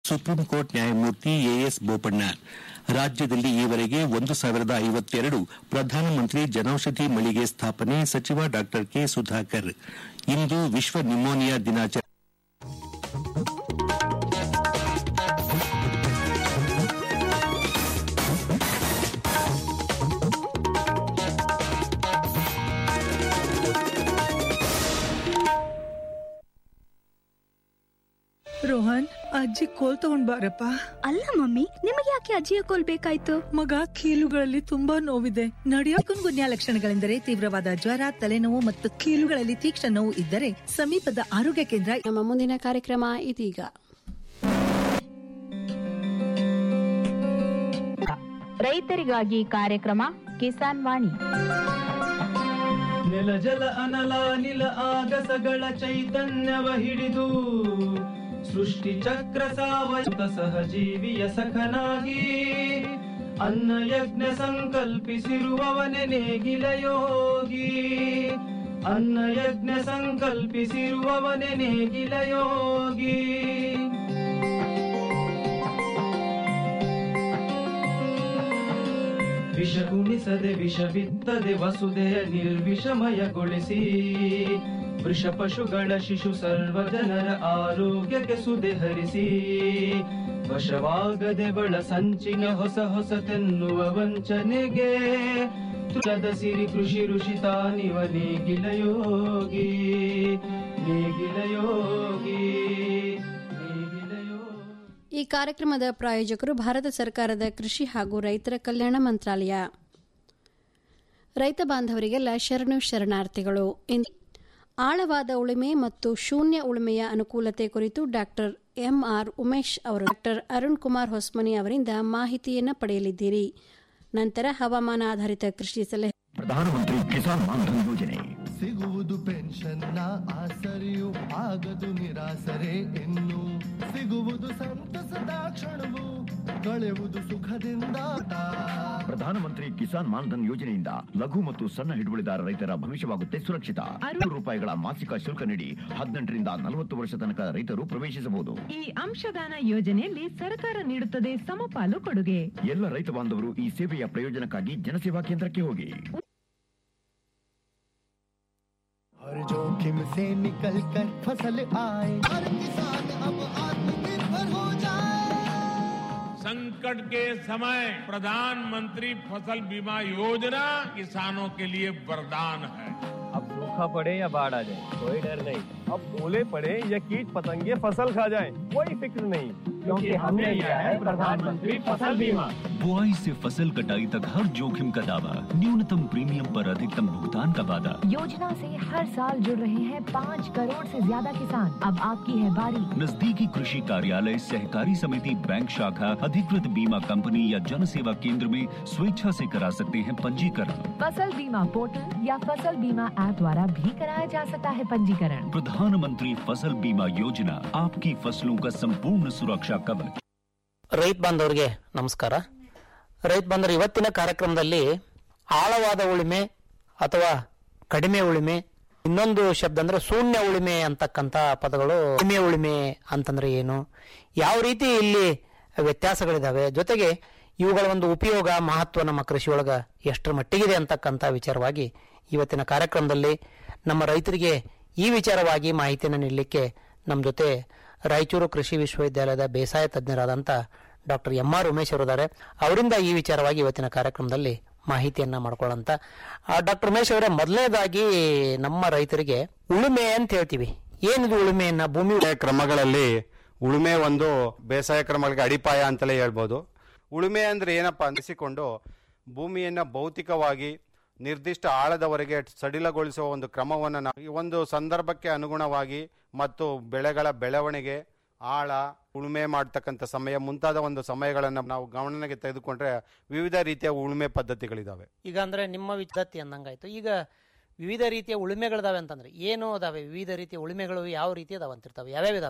supreme court ನ್ಯಾಯಮೂರ್ತಿ AS Bopanna ರಾಜ್ಯದಲ್ಲಿ ಈವರೆಗೆ ಒಂದು ಸಾವಿರದ ಐವತ್ತೆರಡು ಪ್ರಧಾನಮಂತ್ರಿ ಜನೌಷಧಿ ಮಳಿಗೆ ಸ್ಥಾಪನೆ ಸಚಿವ ಡಾ ಕೆ ಸುಧಾಕರ್ ಇಂದು ವಿಶ್ವ ನ್ಯೂಮೋನಿಯಾ ದಿನಾಚರಣೆ ರೋಹನ್ ಅಜ್ಜಿ ಕೋಲ್ ತಗೊಂಡ್ ಬಾರಪ್ಪ ಅಲ್ಲ ಮಮ್ಮಿ ನಿಮಗೆ ಯಾಕೆ ಅಜ್ಜಿಯ ಕೋಲ್ ಬೇಕಾಯ್ತು ಮಗ ಕೀಲುಗಳಲ್ಲಿ ತುಂಬಾ ನೋವಿದೆ ನಡೆಯೋಕನ್ ಗುನ್ಯಾ ಲಕ್ಷಣಗಳೆಂದರೆ ತೀವ್ರವಾದ ಜ್ವರ ತಲೆನೋವು ಮತ್ತು ಕೀಲುಗಳಲ್ಲಿ ತೀಕ್ಷ್ಣ ನೋವು ಇದ್ದರೆ ಸಮೀಪದ ಆರೋಗ್ಯ ಕೇಂದ್ರ ನಮ್ಮ ಮುಂದಿನ ಕಾರ್ಯಕ್ರಮ ಇದೀಗ ರೈತರಿಗಾಗಿ ಕಾರ್ಯಕ್ರಮ ಕಿಸಾನ್ ವಾಣಿ ನೆಲ ಜಲ ಅನಲ ನಿಲ ಆಗಸಗಳ ಚೈತನ್ಯವ ಹಿಡಿದು ಸೃಷ್ಟಿ ಚಕ್ರ ಸಾವಯವ ಸಹಜೀವಿಯ ಸಖನಾಗಿ ಅನ್ನ ಯಜ್ಞ ಸಂಕಲ್ಪಿಸಿರುವವನೆ ನೇಗಿಲ ಯೋಗಿ ಅನ್ನ ಯಜ್ಞ ಸಂಕಲ್ಪಿಸಿರುವವನೆ ನೇಗಿಲ ಯೋಗಿ ವಿಷ ಉಣಿಸದೆ ವಿಷ ಬಿತ್ತದೆ ವಸುದೆಯ ನಿರ್ವಿಷಮಯಗೊಳಿಸಿ ವೃಷ ಪಶುಗಳ ಶಿಶು ಸರ್ವ ಜನರ ಆರೋಗ್ಯಕ್ಕೆ ಸುದೆ ಹರಿಸಿ ವಶವಾಗದೆ ಬಳ ಸಂಚಿನ ಹೊಸ ಹೊಸತೆನ್ನುವ ವಂಚನೆಗೆ ತುಲದ ಸಿರಿ ಕೃಷಿ ಋಷಿ ತಾನಿವ ನೇಗಿಲ ಯೋಗಿ ನೇಗಿಲ ಯೋಗಿ ನೇಗಿಲ ಯೋಗಿ ಈ ಕಾರ್ಯಕ್ರಮದ ಪ್ರಾಯೋಜಕರು ಭಾರತ ಸರ್ಕಾರದ ಕೃಷಿ ಹಾಗೂ ರೈತರ ಕಲ್ಯಾಣ ಮಂತ್ರಾಲಯ ರೈತ ಬಾಂಧವರಿಗೆಲ್ಲ ಶರಣು ಶರಣಾರ್ಥಿಗಳು ಇನ್- ಆಳವಾದ ಉಳುಮೆ ಮತ್ತು ಶೂನ್ಯ ಉಳುಮೆಯ ಅನುಕೂಲತೆ ಕುರಿತು ಡಾಕ್ಟರ್ ಎಂಆರ್ ಉಮೇಶ್ ಅವರು ಡಾಕ್ಟರ್ ಅರುಣ್ ಕುಮಾರ್ ಹೊಸ್ಮನಿ ಅವರಿಂದ ಮಾಹಿತಿಯನ್ನು ಪಡೆಯಲಿದ್ದೀರಿ ನಂತರ ಹವಾಮಾನ ಆಧಾರಿತ ಕೃಷಿ ಸಲಹೆ ಪ್ರಧಾನಮಂತ್ರಿ ಕಿಸಾನ್ ಮಾನ್ಧನ್ ಯೋಜನೆ ಸಿಗುವುದು ಪೆನ್ಷನ್ನ ಆಸರೆಯು ಆಗದು ನಿರಾಸರೆ ಇನ್ನು ಸಿಗುವುದು ಸಂತಸದ ಕ್ಷಣವು ಕಳೆಯುವುದು ಸುಖದಿಂದ ಪ್ರಧಾನಮಂತ್ರಿ ಕಿಸಾನ್ ಮಾನ್ಧನ್ ಯೋಜನೆಯಿಂದ ಲಘು ಮತ್ತು ಸಣ್ಣ ಹಿಡುವಳಿದಾರ ರೈತರ ಭವಿಷ್ಯವಾಗುತ್ತೆ ಸುರಕ್ಷಿತ ಆರು ರೂಪಾಯಿಗಳ ಮಾಸಿಕ ಶುಲ್ಕ ನೀಡಿ ಹದಿನೆಂಟರಿಂದ ನಲವತ್ತು ವರ್ಷ ತನಕ ರೈತರು ಪ್ರವೇಶಿಸಬಹುದು ಈ ಅಂಶದಾನ ಯೋಜನೆಯಲ್ಲಿ ಸರ್ಕಾರ ನೀಡುತ್ತದೆ ಸಮಪಾಲು ಕೊಡುಗೆ ಎಲ್ಲ ರೈತ ಬಾಂಧವರು ಈ ಸೇವೆಯ ಪ್ರಯೋಜನಕ್ಕಾಗಿ ಜನಸೇವಾ ಕೇಂದ್ರಕ್ಕೆ ಹೋಗಿ हर जोखिम से निकल कर फसल आए हर किसान अब आत्मनिर्भर हो जाए संकट के समय प्रधानमंत्री फसल बीमा योजना किसानों के लिए वरदान है अब सूखा पड़े या बाढ़ आ जाए कोई डर नहीं अब ओले पड़े या कीट पतंगे फसल खा जाए कोई फिक्र नहीं क्योंकि हमने लिया है प्रधानमंत्री फसल बीमा बुआई से फसल कटाई तक हर जोखिम का दावा न्यूनतम प्रीमियम पर अधिकतम भुगतान का वादा योजना से हर साल जुड़ रहे हैं पाँच करोड़ से ज्यादा किसान अब आपकी है बारी नजदीकी कृषि कार्यालय सहकारी समिति बैंक शाखा अधिकृत बीमा कंपनी या जन सेवा केंद्र में स्वेच्छा से करा सकते हैं पंजीकरण फसल बीमा पोर्टल या फसल बीमा ऐप द्वारा भी कराया जा सकता है पंजीकरण प्रधानमंत्री फसल बीमा योजना आपकी फसलों का संपूर्ण सुरक्षा कवच ರೈತ ಬಾಂಧವರಿಗೆ ನಮಸ್ಕಾರ ರೈತ ಬಾಂಧವರು ಇವತ್ತಿನ ಕಾರ್ಯಕ್ರಮದಲ್ಲಿ ಆಳವಾದ ಉಳಿಮೆ ಅಥವಾ ಕಡಿಮೆ ಉಳಿಮೆ ಇನ್ನೊಂದು ಶಬ್ದ ಅಂದ್ರೆ ಶೂನ್ಯ ಉಳಿಮೆ ಅಂತಕ್ಕಂಥ ಪದಗಳು ಕಡಿಮೆ ಉಳಿಮೆ ಅಂತಂದ್ರೆ ಏನು ಯಾವ ರೀತಿ ಇಲ್ಲಿ ವ್ಯತ್ಯಾಸಗಳಿದಾವೆ ಜೊತೆಗೆ ಇವುಗಳ ಒಂದು ಉಪಯೋಗ ಮಹತ್ವ ನಮ್ಮ ಕೃಷಿಯೊಳಗ ಎಷ್ಟರ ಮಟ್ಟಿಗಿದೆ ಅಂತಕ್ಕಂಥ ವಿಚಾರವಾಗಿ ಇವತ್ತಿನ ಕಾರ್ಯಕ್ರಮದಲ್ಲಿ ನಮ್ಮ ರೈತರಿಗೆ ಈ ವಿಚಾರವಾಗಿ ಮಾಹಿತಿಯನ್ನು ನೀಡಲಿಕ್ಕೆ ನಮ್ಮ ಜೊತೆ ರಾಯಚೂರು ಕೃಷಿ ವಿಶ್ವವಿದ್ಯಾಲಯದ ಬೇಸಾಯ ತಜ್ಞರಾದಂಥ ಡಾಕ್ಟರ್ ಎಂ ಆರ್ ಉಮೇಶ್ ಅವರಿದ್ದಾರೆ ಅವರಿಂದ ಈ ವಿಚಾರವಾಗಿ ಇವತ್ತಿನ ಕಾರ್ಯಕ್ರಮದಲ್ಲಿ ಮಾಹಿತಿಯನ್ನ ಮಾಡ್ಕೊಳ್ಳಂತ ಡಾಕ್ಟರ್ ಉಮೇಶ್ ಅವರೇ ಮೊದಲನೇದಾಗಿ ನಮ್ಮ ರೈತರಿಗೆ ಉಳುಮೆ ಅಂತ ಹೇಳ್ತೀವಿ ಏನಿದು ಉಳುಮೆಯನ್ನ ಭೂಮಿ ಕ್ರಮಗಳಲ್ಲಿ ಉಳುಮೆ ಒಂದು ಬೇಸಾಯ ಕ್ರಮಗಳಿಗೆ ಅಡಿಪಾಯ ಅಂತಲೇ ಹೇಳ್ಬೋದು ಉಳುಮೆ ಅಂದ್ರೆ ಏನಪ್ಪಾ ಅನಿಸಿಕೊಂಡು ಭೂಮಿಯನ್ನ ಭೌತಿಕವಾಗಿ ನಿರ್ದಿಷ್ಟ ಆಳದವರೆಗೆ ಸಡಿಲಗೊಳಿಸುವ ಒಂದು ಕ್ರಮವನ್ನು ನಾವು ಈ ಒಂದು ಸಂದರ್ಭಕ್ಕೆ ಅನುಗುಣವಾಗಿ ಮತ್ತು ಬೆಳೆಗಳ ಬೆಳವಣಿಗೆ ಆಳ ಉಳುಮೆ ಮಾಡ್ತಕ್ಕಂಥ ಸಮಯ ಮುಂತಾದ ಒಂದು ಸಮಯಗಳನ್ನು ನಾವು ಗಮನಕ್ಕೆ ತೆಗೆದುಕೊಂಡ್ರೆ ವಿವಿಧ ರೀತಿಯ ಉಳುಮೆ ಪದ್ಧತಿಗಳಿದಾವೆ ಈಗ ಅಂದ್ರೆ ನಿಮ್ಮ ವಿದ್ಯಾರ್ಥಿ ಅಂದಂಗಾಯ್ತು ಈಗ ವಿವಿಧ ರೀತಿಯ ಉಳುಮೆಗಳಿದಾವೆ ಅಂತಂದ್ರೆ ಏನು ಅದಾವೆ ವಿವಿಧ ರೀತಿಯ ಉಳುಮೆಗಳು ಯಾವ ರೀತಿ ಅದಾವೆ ಅಂತಿರ್ತಾವೆ ಯಾವ್ಯಾವ ಇದಾವೆ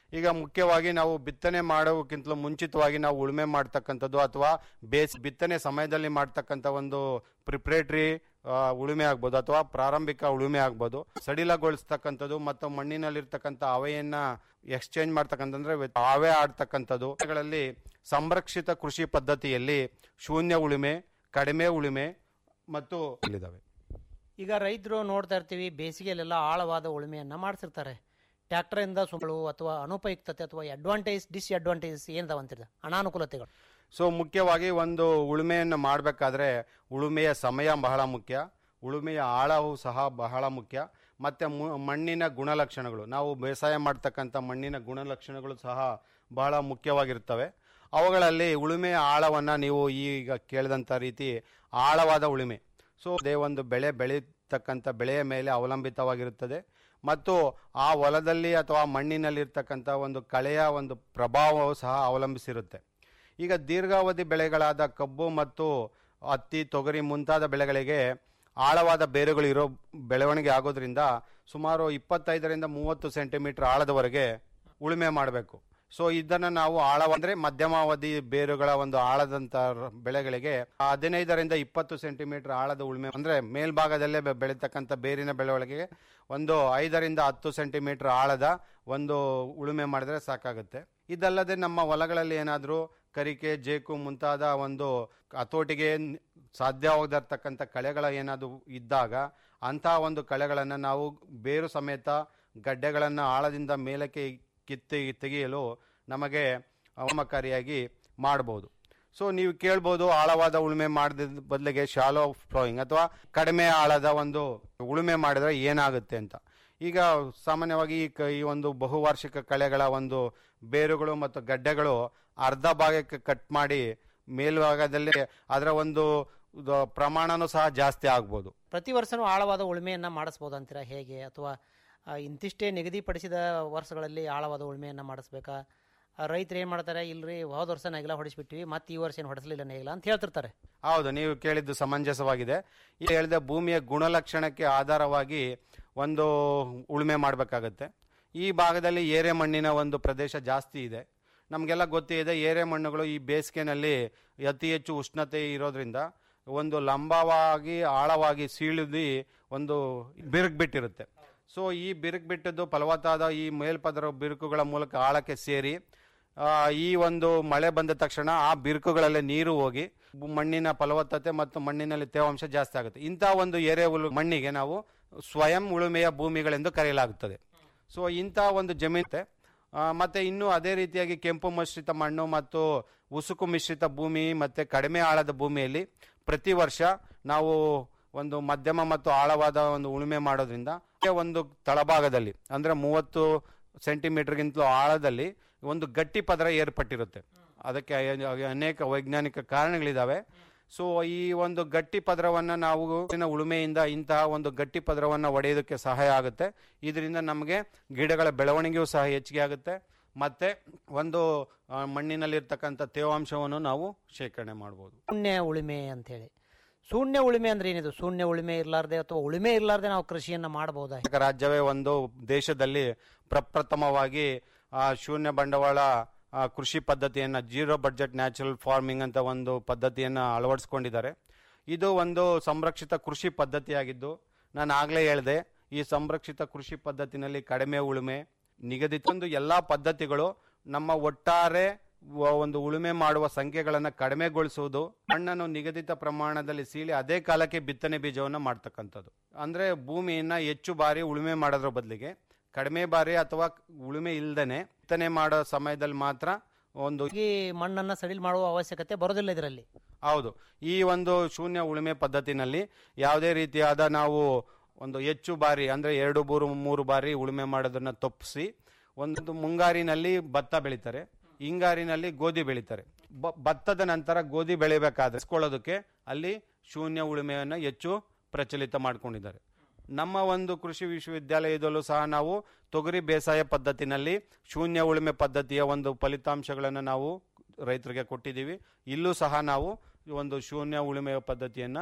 ಈಗ ಮುಖ್ಯವಾಗಿ ನಾವು ಬಿತ್ತನೆ ಮಾಡೋಕ್ಕಿಂತಲೂ ಮುಂಚಿತವಾಗಿ ನಾವು ಉಳುಮೆ ಮಾಡ್ತಕ್ಕಂಥದ್ದು ಅಥವಾ ಬೇಸ್ ಬಿತ್ತನೆ ಸಮಯದಲ್ಲಿ ಮಾಡ್ತಕ್ಕಂಥ ಒಂದು ಪ್ರಿಪ್ರೇಟರಿ ಉಳುಮೆ ಆಗ್ಬೋದು ಅಥವಾ ಪ್ರಾರಂಭಿಕ ಉಳುಮೆ ಆಗ್ಬೋದು ಸಡಿಲಗೊಳಿಸ್ತಕ್ಕಂಥದ್ದು ಮತ್ತು ಮಣ್ಣಿನಲ್ಲಿರ್ತಕ್ಕಂಥ ಹವೆಯನ್ನ ಎಕ್ಸ್ಚೇಂಜ್ ಮಾಡ್ತಕ್ಕಂಥಂದ್ರೆ ಹವೆ ಆಡ್ತಕ್ಕಂಥದ್ದು ಗಳಲ್ಲಿ ಸಂರಕ್ಷಿತ ಕೃಷಿ ಪದ್ಧತಿಯಲ್ಲಿ ಶೂನ್ಯ ಉಳುಮೆ ಕಡಿಮೆ ಉಳುಮೆ ಮತ್ತು ಇಲ್ಲಿದ್ದಾವೆ ಈಗ ರೈತರು ನೋಡ್ತಾ ಇರ್ತೀವಿ ಬೇಸಿಗೆಯಲ್ಲೆಲ್ಲ ಆಳವಾದ ಉಳುಮೆಯನ್ನ ಮಾಡಿಸಿರ್ತಾರೆ ಟ್ರ್ಯಾಕ್ಟರಿಂದ ಸುಗಳು ಅಥವಾ ಅನುಪಯುಕ್ತತೆ ಅಥವಾ ಅಡ್ವಾಂಟೇಜ್ ಡಿಸ್ಅಡ್ವಾಂಟೇಜ್ ಏನಿದಾವ ಅಂತಿದೆ ಅನಾನುಕೂಲತೆಗಳು ಸೊ ಮುಖ್ಯವಾಗಿ ಒಂದು ಉಳುಮೆಯನ್ನು ಮಾಡಬೇಕಾದ್ರೆ ಉಳುಮೆಯ ಸಮಯ ಬಹಳ ಮುಖ್ಯ ಉಳುಮೆಯ ಆಳವು ಸಹ ಬಹಳ ಮುಖ್ಯ ಮತ್ತು ಮಣ್ಣಿನ ಗುಣಲಕ್ಷಣಗಳು ನಾವು ಬೇಸಾಯ ಮಾಡ್ತಕ್ಕಂಥ ಮಣ್ಣಿನ ಗುಣಲಕ್ಷಣಗಳು ಸಹ ಬಹಳ ಮುಖ್ಯವಾಗಿರ್ತವೆ ಅವುಗಳಲ್ಲಿ ಉಳುಮೆಯ ಆಳವನ್ನು ನೀವು ಈಗ ಕೇಳಿದಂಥ ರೀತಿ ಆಳವಾದ ಉಳುಮೆ ಸೊ ಅದೇ ಒಂದು ಬೆಳೆ ಬೆಳೀತಕ್ಕಂಥ ಬೆಳೆಯ ಮೇಲೆ ಅವಲಂಬಿತವಾಗಿರುತ್ತದೆ ಮತ್ತು ಆ ಹೊಲದಲ್ಲಿ ಅಥವಾ ಮಣ್ಣಿನಲ್ಲಿರ್ತಕ್ಕಂಥ ಒಂದು ಕಳೆಯ ಒಂದು ಪ್ರಭಾವವು ಸಹ ಅವಲಂಬಿಸಿರುತ್ತೆ ಈಗ ದೀರ್ಘಾವಧಿ ಬೆಳೆಗಳಾದ ಕಬ್ಬು ಮತ್ತು ಹತ್ತಿ ತೊಗರಿ ಮುಂತಾದ ಬೆಳೆಗಳಿಗೆ ಆಳವಾದ ಬೇರುಗಳು ಇರೋ ಬೆಳವಣಿಗೆ ಆಗೋದ್ರಿಂದ ಸುಮಾರು ಇಪ್ಪತ್ತೈದರಿಂದ ಮೂವತ್ತು ಸೆಂಟಿಮೀಟರ್ ಆಳದವರೆಗೆ ಉಳುಮೆ ಮಾಡಬೇಕು ಸೊ ಇದನ್ನು ನಾವು ಆಳವಂದ್ರೆ ಮಧ್ಯಮಾವಧಿ ಬೇರುಗಳ ಒಂದು ಆಳದಂತ ಬೆಳೆಗಳಿಗೆ ಹದಿನೈದರಿಂದ ಇಪ್ಪತ್ತು ಸೆಂಟಿಮೀಟರ್ ಆಳದ ಉಳುಮೆ ಅಂದ್ರೆ ಮೇಲ್ಭಾಗದಲ್ಲೇ ಬೆ- ಬೆಳೀತಕ್ಕಂಥ ಬೇರಿನ ಬೆಳವಣಿಗೆಗೆ ಒಂದು ಐದರಿಂದ ಹತ್ತು ಸೆಂಟಿಮೀಟರ್ ಆಳದ ಒಂದು ಉಳುಮೆ ಮಾಡಿದ್ರೆ ಸಾಕಾಗುತ್ತೆ ಇದಲ್ಲದೆ ನಮ್ಮ ಹೊಲಗಳಲ್ಲಿ ಏನಾದರೂ ಕರಿಕೆ ಜೇಕು ಮುಂತಾದ ಒಂದು ಹತೋಟಿಗೆ ನ್- ಸಾಧ್ಯವಾಗದಿರ್ತಕ್ಕಂಥ ಕಳೆಗಳ ಏನಾದರೂ ಇದ್ದಾಗ ಅಂತಹ ಒಂದು ಕಳೆಗಳನ್ನು ನಾವು ಬೇರು ಸಮೇತ ಗಡ್ಡೆಗಳನ್ನು ಆಳದಿಂದ ಮೇಲಕ್ಕೆ ಕಿತ್ತಿ ತೆಗೆಯಲು ನಮಗೆ ಅವಮಕಾರಿಯಾಗಿ ಮಾಡ್ಬೋದು ಸೊ ನೀವು ಕೇಳ್ಬೋದು ಆಳವಾದ ಉಳುಮೆ ಮಾಡಿದ ಬದಲಿಗೆ ಶಾಲೋ ಫ್ಲೋಯಿಂಗ್ ಅಥವಾ ಕಡಿಮೆ ಆಳದ ಒಂದು ಉಳುಮೆ ಮಾಡಿದ್ರೆ ಏನಾಗುತ್ತೆ ಅಂತ ಈಗ ಸಾಮಾನ್ಯವಾಗಿ ಈ ಕ- ಈ ಒಂದು ಬಹುವಾರ್ಷಿಕ ಕಳೆಗಳ ಒಂದು ಬೇರುಗಳು ಮತ್ತು ಗಡ್ಡೆಗಳು ಅರ್ಧ ಭಾಗಕ್ಕೆ ಕಟ್ ಮಾಡಿ ಮೇಲ್ಭಾಗದಲ್ಲಿ ಅದರ ಒಂದು ದ- ಪ್ರಮಾಣನೂ ಸಹ ಜಾಸ್ತಿ ಆಗ್ಬೋದು ಪ್ರತಿ ವರ್ಷನೂ ಆಳವಾದ ಉಳುಮೆಯನ್ನ ಮಾಡಿಸ್ಬೋದು ಅಂತೀರಾ ಹೇಗೆ ಅಥವಾ ಆ, ಇಂತಿಷ್ಟೇ ನಿಗದಿಪಡಿಸಿದ ವರ್ಷಗಳಲ್ಲಿ ಆಳವಾದ ಉಳುಮೆಯನ್ನ ಮಾಡಿಸ್ಬೇಕಾ ರೈತರು ಏನು ಮಾಡ್ತಾರೆ ಇಲ್ರಿ ಹೋದ ವರ್ಷ ನೆಗಲ ಹೊಡಿಸ್ಬಿಟ್ವಿ ಮತ್ತೆ ಈ ವರ್ಷ ಏನು ಹೊಡಿಸ್ಲಿಲ್ಲ ನೆಗಲ ಅಂತ ಹೇಳ್ತಿರ್ತಾರೆ ಹೌದು ನೀವು ಕೇಳಿದ್ದು ಸಮಂಜಸವಾಗಿದೆ ಈ ಹೇಳಿದ ಭೂಮಿಯ ಗುಣಲಕ್ಷಣಕ್ಕೆ ಆಧಾರವಾಗಿ ಒಂದು ಉಳುಮೆ ಮಾಡಬೇಕಾಗತ್ತೆ ಈ ಭಾಗದಲ್ಲಿ ಏರೆ ಮಣ್ಣಿನ ಒಂದು ಪ್ರದೇಶ ಜಾಸ್ತಿ ಇದೆ ನಮಗೆಲ್ಲ ಗೊತ್ತಿದೆ ಏರೆ ಮಣ್ಣುಗಳು ಈ ಬೇಸಿಗೆನಲ್ಲಿ ಅತಿ ಹೆಚ್ಚು ಉಷ್ಣತೆ ಇರೋದ್ರಿಂದ ಒಂದು ಲಂಬವಾಗಿ ಆಳವಾಗಿ ಸೀಳಿದಿ ಒಂದು ಬಿರುಕು ಬಿಟ್ಟಿರುತ್ತೆ ಸೊ ಈ ಬಿರುಕು ಬಿಟ್ಟದ್ದು ಫಲವತ್ತಾದ ಈ ಮೇಲ್ಪದರ ಬಿರುಕುಗಳ ಮೂಲಕ ಆಳಕ್ಕೆ ಸೇರಿ ಆ, ಈ ಒಂದು ಮಳೆ ಬಂದ ತಕ್ಷಣ ಆ ಬಿರುಕುಗಳಲ್ಲೇ ನೀರು ಹೋಗಿ ಬು- ಮಣ್ಣಿನ ಫಲವತ್ತತೆ ಮತ್ತು ಮಣ್ಣಿನಲ್ಲಿ ತೇವಾಂಶ ಜಾಸ್ತಿ ಆಗುತ್ತೆ ಇಂಥ ಒಂದು ಎರೆ ಉಳು ಮಣ್ಣಿಗೆ ನಾವು ಸ್ವಯಂ ಉಳುಮೆಯ ಭೂಮಿಗಳೆಂದು ಕರೆಯಲಾಗುತ್ತದೆ ಸೊ ಇಂಥ ಒಂದು ಜಮೀನು ಮತ್ತೆ ಇನ್ನು ಅದೇ ರೀತಿಯಾಗಿ ಕೆಂಪು ಮಿಶ್ರಿತ ಮಣ್ಣು ಮತ್ತು ಉಸುಕು ಮಿಶ್ರಿತ ಭೂಮಿ ಮತ್ತೆ ಕಡಿಮೆ ಆಳದ ಭೂಮಿಯಲ್ಲಿ ಪ್ರತಿ ವರ್ಷ ನಾವು ಒಂದು ಮಧ್ಯಮ ಮತ್ತು ಆಳವಾದ ಒಂದು ಉಳುಮೆ ಮಾಡೋದ್ರಿಂದ ಒಂದು ತಳಭಾಗದಲ್ಲಿ ಅಂದ್ರೆ ಮೂವತ್ತು ಸೆಂಟಿಮೀಟರ್ಗಿಂತಲೂ ಆಳದಲ್ಲಿ ಒಂದು ಗಟ್ಟಿ ಪದರ ಏರ್ಪಟ್ಟಿರುತ್ತೆ ಅದಕ್ಕೆ ಅ- ಅನೇಕ ವೈಜ್ಞಾನಿಕ ಕಾರಣಗಳಿದಾವೆ ಸೊ ಈ ಒಂದು ಗಟ್ಟಿ ಪದರವನ್ನು ನಾವು ಇನ್ನ ಉಳುಮೆಯಿಂದ ಇಂತಹ ಒಂದು ಗಟ್ಟಿ ಪದರವನ್ನು ಒಡೆಯೋದಕ್ಕೆ ಸಹಾಯ ಆಗುತ್ತೆ ಇದರಿಂದ ನಮಗೆ ಗಿಡಗಳ ಬೆಳವಣಿಗೆಯೂ ಸಹ ಹೆಚ್ಚಿಗೆ ಆಗುತ್ತೆ ಮತ್ತೆ ಒಂದು ಆ, ಮಣ್ಣಿನಲ್ಲಿರ್ತಕ್ಕಂಥ ತೇವಾಂಶವನ್ನು ನಾವು ಶೇಖರಣೆ ಮಾಡ್ಬೋದು ಶೂನ್ಯ ಉಳುಮೆ ಅಂತ ಹೇಳಿ ಶೂನ್ಯ ಉಳುಮೆ ಅಂದ್ರೆ ಏನಿದು ಶೂನ್ಯ ಉಳುಮೆ ಇರಲಾರ್ದೆ ಅಥವಾ ಉಳುಮೆ ಇರಲಾರ್ದೆ ನಾವು ಕೃಷಿಯನ್ನ ಮಾಡಬಹುದಾ ಕರ್ನಾಟಕ ರಾಜ್ಯವೇ ಒಂದು ದೇಶದಲ್ಲಿ ಪ್ರಪ್ರಥಮವಾಗಿ ಆ, ಶೂನ್ಯ ಬಂಡವಾಳ ಆ, ಕೃಷಿ ಪದ್ಧತಿಯನ್ನು ಜೀರೋ ಬಡ್ಜೆಟ್ ನ್ಯಾಚುರಲ್ ಫಾರ್ಮಿಂಗ್ ಅಂತ ಒಂದು ಪದ್ಧತಿಯನ್ನು ಅಳವಡಿಸ್ಕೊಂಡಿದ್ದಾರೆ ಇದು ಒಂದು ಸಂರಕ್ಷಿತ ಕೃಷಿ ಪದ್ಧತಿಯಾಗಿದ್ದು ನಾನು ಆಗಲೇ ಹೇಳಿದೆ ಈ ಸಂರಕ್ಷಿತ ಕೃಷಿ ಪದ್ಧತಿನಲ್ಲಿ ಕಡಿಮೆ ಉಳುಮೆ ನಿಗದಿತ ಒಂದು ಎಲ್ಲ ಪದ್ಧತಿಗಳು ನಮ್ಮ ಒಟ್ಟಾರೆ ವ- ಒಂದು ಉಳುಮೆ ಮಾಡುವ ಸಂಖ್ಯೆಗಳನ್ನು ಕಡಿಮೆಗೊಳಿಸುವುದು ಮಣ್ಣನ್ನು ನಿಗದಿತ ಪ್ರಮಾಣದಲ್ಲಿ ಸೀಳಿ ಅದೇ ಕಾಲಕ್ಕೆ ಬಿತ್ತನೆ ಬೀಜವನ್ನು ಮಾಡ್ತಕ್ಕಂಥದ್ದು ಅಂದ್ರೆ ಭೂಮಿಯನ್ನ ಹೆಚ್ಚು ಬಾರಿ ಉಳುಮೆ ಮಾಡೋದ್ರ ಬದಲಿಗೆ ಕಡಿಮೆ ಬಾರಿ ಅಥವಾ ಉಳುಮೆ ಇಲ್ದೇನೆ ಬಿತ್ತನೆ ಮಾಡೋ ಸಮಯದಲ್ಲಿ ಮಾತ್ರ ಒಂದು ಈ ಮಣ್ಣನ್ನ ಸಡಿಲ್ ಮಾಡುವ ಅವಶ್ಯಕತೆ ಬರೋದಿಲ್ಲ ಇದರಲ್ಲಿ ಹೌದು ಈ ಒಂದು ಶೂನ್ಯ ಉಳುಮೆ ಪದ್ಧತಿನಲ್ಲಿ ಯಾವುದೇ ರೀತಿಯಾದ ನಾವು ಒಂದು ಹೆಚ್ಚು ಬಾರಿ ಅಂದ್ರೆ ಎರಡು ಮೂರು ಮೂರು ಬಾರಿ ಉಳುಮೆ ಮಾಡೋದನ್ನ ತಪ್ಪಿಸಿ ಒಂದು ಮುಂಗಾರಿನಲ್ಲಿ ಭತ್ತ ಬೆಳೀತಾರೆ ಹಿಂಗಾರಿನಲ್ಲಿ ಗೋಧಿ ಬೆಳೀತಾರೆ ಬ- ಭತ್ತದ ನಂತರ ಗೋಧಿ ಬೆಳಿಬೇಕಾದ್ರೆ ಇಸ್ಕೊಳ್ಳೋದಕ್ಕೆ ಅಲ್ಲಿ ಶೂನ್ಯ ಉಳುಮೆಯನ್ನು ಹೆಚ್ಚು ಪ್ರಚಲಿತ ಮಾಡ್ಕೊಂಡಿದ್ದಾರೆ ನಮ್ಮ ಒಂದು ಕೃಷಿ ವಿಶ್ವವಿದ್ಯಾಲಯದಲ್ಲೂ ಸಹ ನಾವು ತೊಗರಿ ಬೇಸಾಯ ಪದ್ಧತಿನಲ್ಲಿ ಶೂನ್ಯ ಉಳುಮೆ ಪದ್ಧತಿಯ ಒಂದು ಫಲಿತಾಂಶಗಳನ್ನು ನಾವು ರೈತರಿಗೆ ಕೊಟ್ಟಿದ್ದೀವಿ ಇಲ್ಲೂ ಸಹ ನಾವು ಒಂದು ಶೂನ್ಯ ಉಳುಮೆಯ ಪದ್ಧತಿಯನ್ನು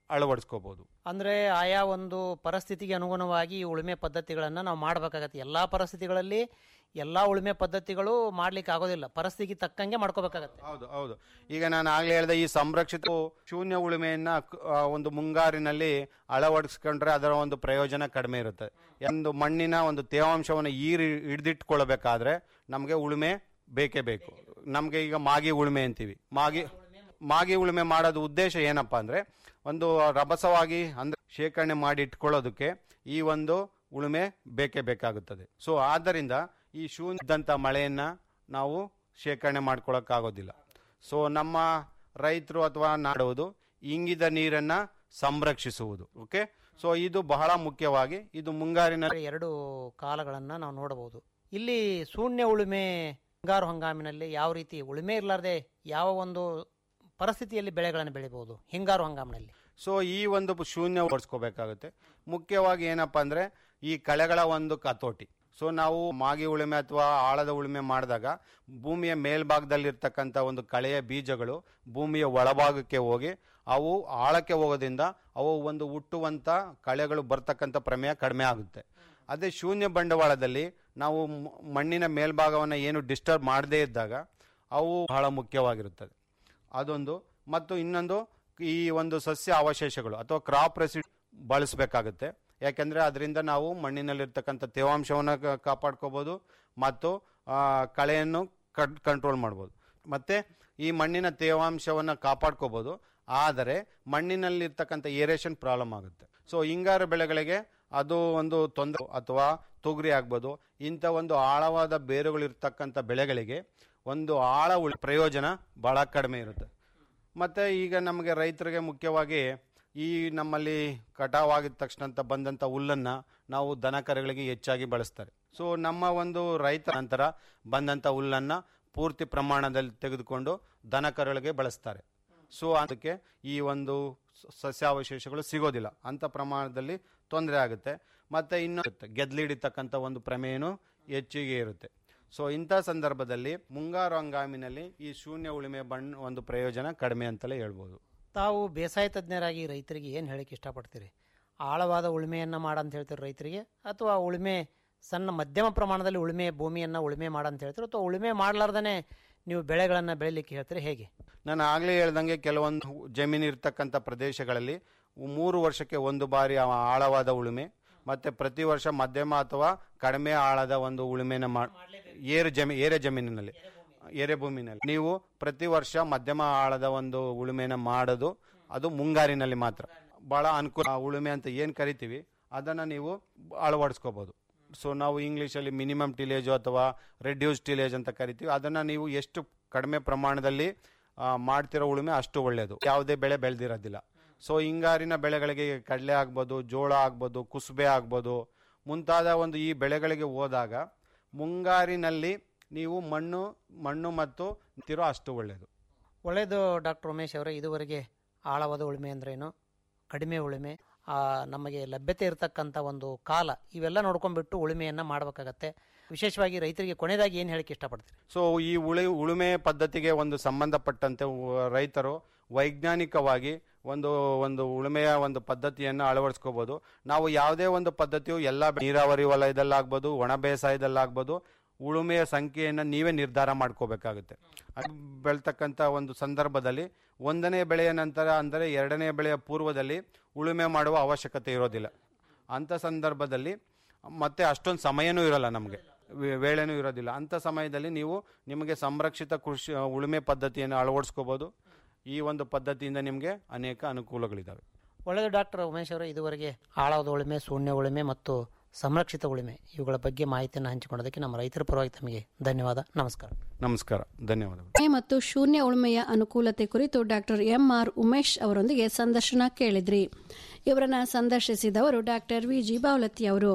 ಅಳವಡಿಸ್ಕೋಬಹುದು ಅಂದ್ರೆ ಆಯಾ ಒಂದು ಪರಿಸ್ಥಿತಿಗೆ ಅನುಗುಣವಾಗಿ ಈ ಉಳುಮೆ ಪದ್ಧತಿಗಳನ್ನು ನಾವು ಮಾಡಬೇಕಾಗತ್ತೆ ಎಲ್ಲಾ ಪರಿಸ್ಥಿತಿಗಳಲ್ಲಿ ಎಲ್ಲಾ ಉಳುಮೆ ಪದ್ಧತಿಗಳು ಮಾಡ್ಲಿಕ್ಕೆ ಆಗೋದಿಲ್ಲ ಪರಿಸ್ಥಿತಿಗೆ ತಕ್ಕಂಗೆ ಮಾಡ್ಕೋಬೇಕಾಗತ್ತೆ ಹೌದು ಹೌದು ಈಗ ನಾನು ಆಗ್ಲೇ ಹೇಳಿದ ಈ ಸಂರಕ್ಷಿತ ಶೂನ್ಯ ಉಳುಮೆಯನ್ನ ಕ- ಆ, ಒಂದು ಮುಂಗಾರಿನಲ್ಲಿ ಅಳವಡಿಸ್ಕೊಂಡ್ರೆ ಅದರ ಒಂದು ಪ್ರಯೋಜನ ಕಡಿಮೆ ಇರುತ್ತೆ ಒಂದು ಮಣ್ಣಿನ ಒಂದು ತೇವಾಂಶವನ್ನು ಈರಿ ಹಿಡಿದಿಟ್ಕೊಳ್ಬೇಕಾದ್ರೆ ನಮಗೆ ಉಳುಮೆ ಬೇಕೇ ಬೇಕು ನಮಗೆ ಈಗ ಮಾಗಿ ಉಳುಮೆ ಅಂತೀವಿ ಮಾಗಿ ಮಾಗಿ ಉಳುಮೆ ಮಾಡೋದು ಉದ್ದೇಶ ಏನಪ್ಪಾ ಅಂದ್ರೆ ಒಂದು ರಭಸವಾಗಿ ಅಂದ್ರೆ ಶೇಖರಣೆ ಮಾಡಿ ಇಟ್ಕೊಳ್ಳೋದಕ್ಕೆ ಈ ಒಂದು ಉಳುಮೆ ಬೇಕೇ ಬೇಕಾಗುತ್ತದೆ ಸೊ ಆದ್ದರಿಂದ ಈ ಶೂನ್ಯದಂಥ ಮಳೆಯನ್ನ ನಾವು ಶೇಖರಣೆ ಮಾಡ್ಕೊಳಕ್ಕಾಗೋದಿಲ್ಲ ಸೊ ನಮ್ಮ ರೈತರು ಅಥವಾ ನಾಡುವುದು ಇಂಗಿದ ನೀರನ್ನ ಸಂರಕ್ಷಿಸುವುದು ಓಕೆ ಸೊ ಇದು ಬಹಳ ಮುಖ್ಯವಾಗಿ ಇದು ಮುಂಗಾರಿನ ಎರಡು ಕಾಲಗಳನ್ನ ನಾವು ನೋಡಬಹುದು ಇಲ್ಲಿ ಶೂನ್ಯ ಉಳುಮೆ ಹಿಂಗಾರು ಹಂಗಾಮಿನಲ್ಲಿ ಯಾವ ರೀತಿ ಉಳುಮೆ ಇರಲಾರ್ದೆ ಯಾವ ಒಂದು ಪರಿಸ್ಥಿತಿಯಲ್ಲಿ ಬೆಳೆಗಳನ್ನು ಬೆಳಿಬಹುದು ಹಿಂಗಾರು ಹಂಗಾಮಿನಲ್ಲಿ ಸೊ ಈ ಒಂದು ಶೂನ್ಯ ಓಡಿಸ್ಕೋಬೇಕಾಗುತ್ತೆ ಮುಖ್ಯವಾಗಿ ಏನಪ್ಪಾ ಅಂದ್ರೆ ಈ ಕಳೆಗಳ ಒಂದು ಕತೋಟಿ ಸೊ ನಾವು ಮಾಗಿ ಉಳುಮೆ ಅಥವಾ ಆಳದ ಉಳುಮೆ ಮಾಡಿದಾಗ ಭೂಮಿಯ ಮೇಲ್ಭಾಗದಲ್ಲಿರ್ತಕ್ಕಂಥ ಒಂದು ಕಳೆಯ ಬೀಜಗಳು ಭೂಮಿಯ ಒಳಭಾಗಕ್ಕೆ ಹೋಗಿ ಅವು ಆಳಕ್ಕೆ ಹೋಗೋದ್ರಿಂದ ಅವು ಒಂದು ಹುಟ್ಟುವಂತ ಕಳೆಗಳು ಬರ್ತಕ್ಕಂಥ ಪ್ರಮೇಯ ಕಡಿಮೆ ಆಗುತ್ತೆ ಅದೇ ಶೂನ್ಯ ಬಂಡವಾಳದಲ್ಲಿ ನಾವು ಮ್- ಮಣ್ಣಿನ ಮೇಲ್ಭಾಗವನ್ನು ಏನು ಡಿಸ್ಟರ್ಬ್ ಮಾಡದೇ ಇದ್ದಾಗ ಅವು ಬಹಳ ಮುಖ್ಯವಾಗಿರುತ್ತದೆ ಅದೊಂದು ಮತ್ತು ಇನ್ನೊಂದು ಈ ಒಂದು ಸಸ್ಯ ಅವಶೇಷಗಳು ಅಥವಾ ಕ್ರಾಪ್ ರೆಸಿಡ್ ಬಳಸಬೇಕಾಗುತ್ತೆ ಯಾಕೆಂದ್ರೆ ಅದರಿಂದ ನಾವು ಮಣ್ಣಿನಲ್ಲಿರ್ತಕ್ಕಂಥ ತೇವಾಂಶವನ್ನು ಕ- ಕಾಪಾಡ್ಕೋಬಹುದು ಮತ್ತು ಆ, ಕಳೆಯನ್ನು ಕಂಟ್ರೋಲ್ ಮಾಡ್ಬೋದು ಮತ್ತೆ ಈ ಮಣ್ಣಿನ ತೇವಾಂಶವನ್ನು ಕಾಪಾಡ್ಕೋಬಹುದು ಆದರೆ ಮಣ್ಣಿನಲ್ಲಿರ್ತಕ್ಕಂಥ ಏರೇಷನ್ ಪ್ರಾಬ್ಲಮ್ ಆಗುತ್ತೆ ಸೊ ಹಿಂಗಾರು ಬೆಳೆಗಳಿಗೆ ಅದು ಒಂದು ತೊಂದರೆ ಅಥವಾ ತೊಗರಿ ಆಗ್ಬೋದು ಇಂಥ ಒಂದು ಆಳವಾದ ಬೇರುಗಳಿರ್ತಕ್ಕಂಥ ಬೆಳೆಗಳಿಗೆ ಒಂದು ಆಳ ಉಳ್ ಪ್ರಯೋಜನ ಬಹಳ ಕಡಿಮೆ ಇರುತ್ತೆ ಮತ್ತೆ ಈಗ ನಮಗೆ ರೈತರಿಗೆ ಮುಖ್ಯವಾಗಿ ಈ ನಮ್ಮಲ್ಲಿ ಕಟಾವಾಗಿದ ತಕ್ಷಣ ಅಂತ ಬಂದಂಥ ಹುಲ್ಲನ್ನ ನಾವು ದನ ಕರುಗಳಿಗೆ ಹೆಚ್ಚಾಗಿ ಬಳಸ್ತಾರೆ ಸೊ ನಮ್ಮ ಒಂದು ರೈತ ನಂತರ ಬಂದಂಥ ಹುಲ್ಲನ್ನ ಪೂರ್ತಿ ಪ್ರಮಾಣದಲ್ಲಿ ತೆಗೆದುಕೊಂಡು ದನ ಕರುಗಳಿಗೆ ಬಳಸ್ತಾರೆ ಸೊ ಅದಕ್ಕೆ ಈ ಒಂದು ಸ- ಸಸ್ಯಾವಶೇಷಗಳು ಸಿಗೋದಿಲ್ಲ ಅಂತ ಪ್ರಮಾಣದಲ್ಲಿ ತೊಂದರೆ ಆಗುತ್ತೆ ಮತ್ತೆ ಇನ್ನು ಗೆದ್ಲಿಡಿತಕ್ಕಂಥ ಒಂದು ಪ್ರಮೇಯನು ಹೆಚ್ಚಿಗೆ ಇರುತ್ತೆ ಸೊ ಇಂಥ ಸಂದರ್ಭದಲ್ಲಿ ಮುಂಗಾರು ಹಂಗಾಮಿನಲ್ಲಿ ಈ ಶೂನ್ಯ ಉಳುಮೆ ಬಣ್ಣ ಒಂದು ಪ್ರಯೋಜನ ಕಡಿಮೆ ಅಂತಲೇ ಹೇಳ್ಬೋದು ತಾವು ಬೇಸಾಯ ತಜ್ಞರಾಗಿ ರೈತರಿಗೆ ಏನು ಹೇಳಕ್ಕೆ ಇಷ್ಟಪಡ್ತೀರಿ ಆಳವಾದ ಉಳುಮೆಯನ್ನ ಮಾಡಂತ ಹೇಳ್ತೀರಿ ರೈತರಿಗೆ ಅಥವಾ ಉಳುಮೆ ಸಣ್ಣ ಮಧ್ಯಮ ಪ್ರಮಾಣದಲ್ಲಿ ಉಳುಮೆ ಭೂಮಿಯನ್ನ ಉಳುಮೆ ಮಾಡಂತ ಹೇಳ್ತೀರಿ ಅಥವಾ ಉಳುಮೆ ಮಾಡಲಾರ್ದೇ ನೀವು ಬೆಳೆಗಳನ್ನು ಬೆಳಿಲಿಕ್ಕೆ ಹೇಳ್ತೀರಿ ಹೇಗೆ ನಾನು ಆಗಲೇ ಹೇಳ್ದಂಗೆ ಕೆಲವೊಂದು ಜಮೀನು ಇರ್ತಕ್ಕಂಥ ಪ್ರದೇಶಗಳಲ್ಲಿ ಮೂರು ವರ್ಷಕ್ಕೆ ಒಂದು ಬಾರಿ ಆ ಆಳವಾದ ಉಳುಮೆ ಮತ್ತೆ ಪ್ರತಿ ವರ್ಷ ಮಧ್ಯಮ ಅಥವಾ ಕಡಿಮೆ ಆಳದ ಒಂದು ಉಳುಮೆನ ಮಾಡಿ ಏರು ಜಮೀ ಏರೆ ಜಮೀನಿನಲ್ಲಿ ಎರೆ ಭೂಮಿನಲ್ಲಿ ನೀವು ಪ್ರತಿ ವರ್ಷ ಮಧ್ಯಮ ಆಳದ ಒಂದು ಉಳುಮೆನ ಮಾಡೋದು ಅದು ಮುಂಗಾರಿನಲ್ಲಿ ಮಾತ್ರ ಬಹಳ ಅನುಕೂಲ ಆ ಉಳುಮೆ ಅಂತ ಏನು ಕರಿತೀವಿ ಅದನ್ನು ನೀವು ಅಳವಡಿಸ್ಕೋಬಹುದು ಸೊ ನಾವು ಇಂಗ್ಲೀಷಲ್ಲಿ ಮಿನಿಮಮ್ ಟಿಲೇಜು ಅಥವಾ ರೆಡ್ಯೂಸ್ ಟಿಲೇಜ್ ಅಂತ ಕರಿತೀವಿ ಅದನ್ನು ನೀವು ಎಷ್ಟು ಕಡಿಮೆ ಪ್ರಮಾಣದಲ್ಲಿ ಆ, ಮಾಡ್ತಿರೋ ಉಳುಮೆ ಅಷ್ಟು ಒಳ್ಳೆಯದು ಯಾವುದೇ ಬೆಳೆ ಬೆಳೆದಿರೋದಿಲ್ಲ ಸೊ ಹಿಂಗಾರಿನ ಬೆಳೆಗಳಿಗೆ ಕಡಲೆ ಆಗ್ಬೋದು ಜೋಳ ಆಗ್ಬೋದು ಕುಸುಬೆ ಆಗ್ಬೋದು ಮುಂತಾದ ಒಂದು ಈ ಬೆಳೆಗಳಿಗೆ ಹೋದಾಗ ಮುಂಗಾರಿನಲ್ಲಿ ನೀವು ಮಣ್ಣು ಮಣ್ಣು ಮತ್ತು ತಿರೋ ಅಷ್ಟು ಒಳ್ಳೆಯದು ಒಳ್ಳೆಯದು ಡಾಕ್ಟರ್ ಉಮೇಶ್ ಅವರೇ ಇದುವರೆಗೆ ಆಳವಾದ ಉಳುಮೆ ಅಂದ್ರೇನು ಕಡಿಮೆ ಉಳುಮೆ ಆ, ನಮಗೆ ಲಭ್ಯತೆ ಇರತಕ್ಕಂಥ ಒಂದು ಕಾಲ ಇವೆಲ್ಲ ನೋಡ್ಕೊಂಡ್ಬಿಟ್ಟು ಉಳುಮೆಯನ್ನು ಮಾಡಬೇಕಾಗತ್ತೆ ವಿಶೇಷವಾಗಿ ರೈತರಿಗೆ ಕೊನೆಯದಾಗಿ ಏನು ಹೇಳಕ್ಕೆ ಇಷ್ಟಪಡ್ತೀರಿ ಸೊ ಈ ಉಳಿ ಉಳುಮೆ ಪದ್ಧತಿಗೆ ಒಂದು ಸಂಬಂಧಪಟ್ಟಂತೆ ಉ- ರೈತರು ವೈಜ್ಞಾನಿಕವಾಗಿ ಒಂದು ಒಂದು ಉಳುಮೆಯ ಒಂದು ಪದ್ಧತಿಯನ್ನು ಅಳವಡಿಸ್ಕೋಬಹುದು ನಾವು ಯಾವುದೇ ಒಂದು ಪದ್ಧತಿಯು ಎಲ್ಲ ಬೆ- ನೀರಾವರಿ ವಲಯದಲ್ಲಾಗ್ಬೋದು ಒಣ ಬೇಸಾಯದಲ್ಲಾಗ್ಬೋದು ಉಳುಮೆಯ ಸಂಖ್ಯೆಯನ್ನು ನೀವೇ ನಿರ್ಧಾರ ಮಾಡ್ಕೋಬೇಕಾಗುತ್ತೆ ಅದು ಬೆಳ್ತಕ್ಕಂಥ ಒಂದು ಸಂದರ್ಭದಲ್ಲಿ ಒಂದನೇ ಬೆಳೆಯ ನಂತರ ಅಂದರೆ ಎರಡನೇ ಬೆಳೆಯ ಪೂರ್ವದಲ್ಲಿ ಉಳುಮೆ ಮಾಡುವ ಅವಶ್ಯಕತೆ ಇರೋದಿಲ್ಲ ಅಂಥ ಸಂದರ್ಭದಲ್ಲಿ ಮತ್ತೆ ಅಷ್ಟೊಂದು ಸಮಯನೂ ಇರಲ್ಲ ನಮಗೆ ವೆ- ವೇಳೆನೂ ಇರೋದಿಲ್ಲ ಅಂಥ ಸಮಯದಲ್ಲಿ ನೀವು ನಿಮಗೆ ಸಂರಕ್ಷಿತ ಕೃಷಿ ಉಳುಮೆ ಪದ್ಧತಿಯನ್ನು ಅಳವಡಿಸ್ಕೋಬೋದು ಈ ಒಂದು ಪದ್ಧತಿಯಿಂದ ನಿಮಗೆ ಅನೇಕ ಅನುಕೂಲಗಳಿದ್ದಾವೆ ಒಳ್ಳೆಯದು ಡಾಕ್ಟರ್ ಉಮೇಶ್ ಅವರೇ ಇದುವರೆಗೆ ಆಳವಾದ ಉಳುಮೆ ಶೂನ್ಯ ಉಳುಮೆ ಮತ್ತು ಸಂರಕ್ಷಿತ ಉಳುಮೆ ಇವುಗಳ ಬಗ್ಗೆ ಮಾಹಿತಿಯನ್ನು ಹಂಚಿಕೊಳ್ಳೋದಕ್ಕೆ ನಮ್ಮ ರೈತರ ಪರವಾಗಿ ತಮಗೆ ಧನ್ಯವಾದ ನಮಸ್ಕಾರ ನಮಸ್ಕಾರ ಧನ್ಯವಾದಗಳು ಉಳುಮೆ ಮತ್ತು ಶೂನ್ಯ ಉಳುಮೆಯ ಅನುಕೂಲತೆ ಕುರಿತು ಡಾಕ್ಟರ್ ಎಂಆರ್ ಉಮೇಶ್ ಅವರೊಂದಿಗೆ ಸಂದರ್ಶನ ಕೇಳಿದ್ರಿ ಇವರನ್ನ ಸಂದರ್ಶಿಸಿದವರು ಡಾಕ್ಟರ್ ವಿ ಜಿ ಬಾವಲತ್ತಿ ಅವರು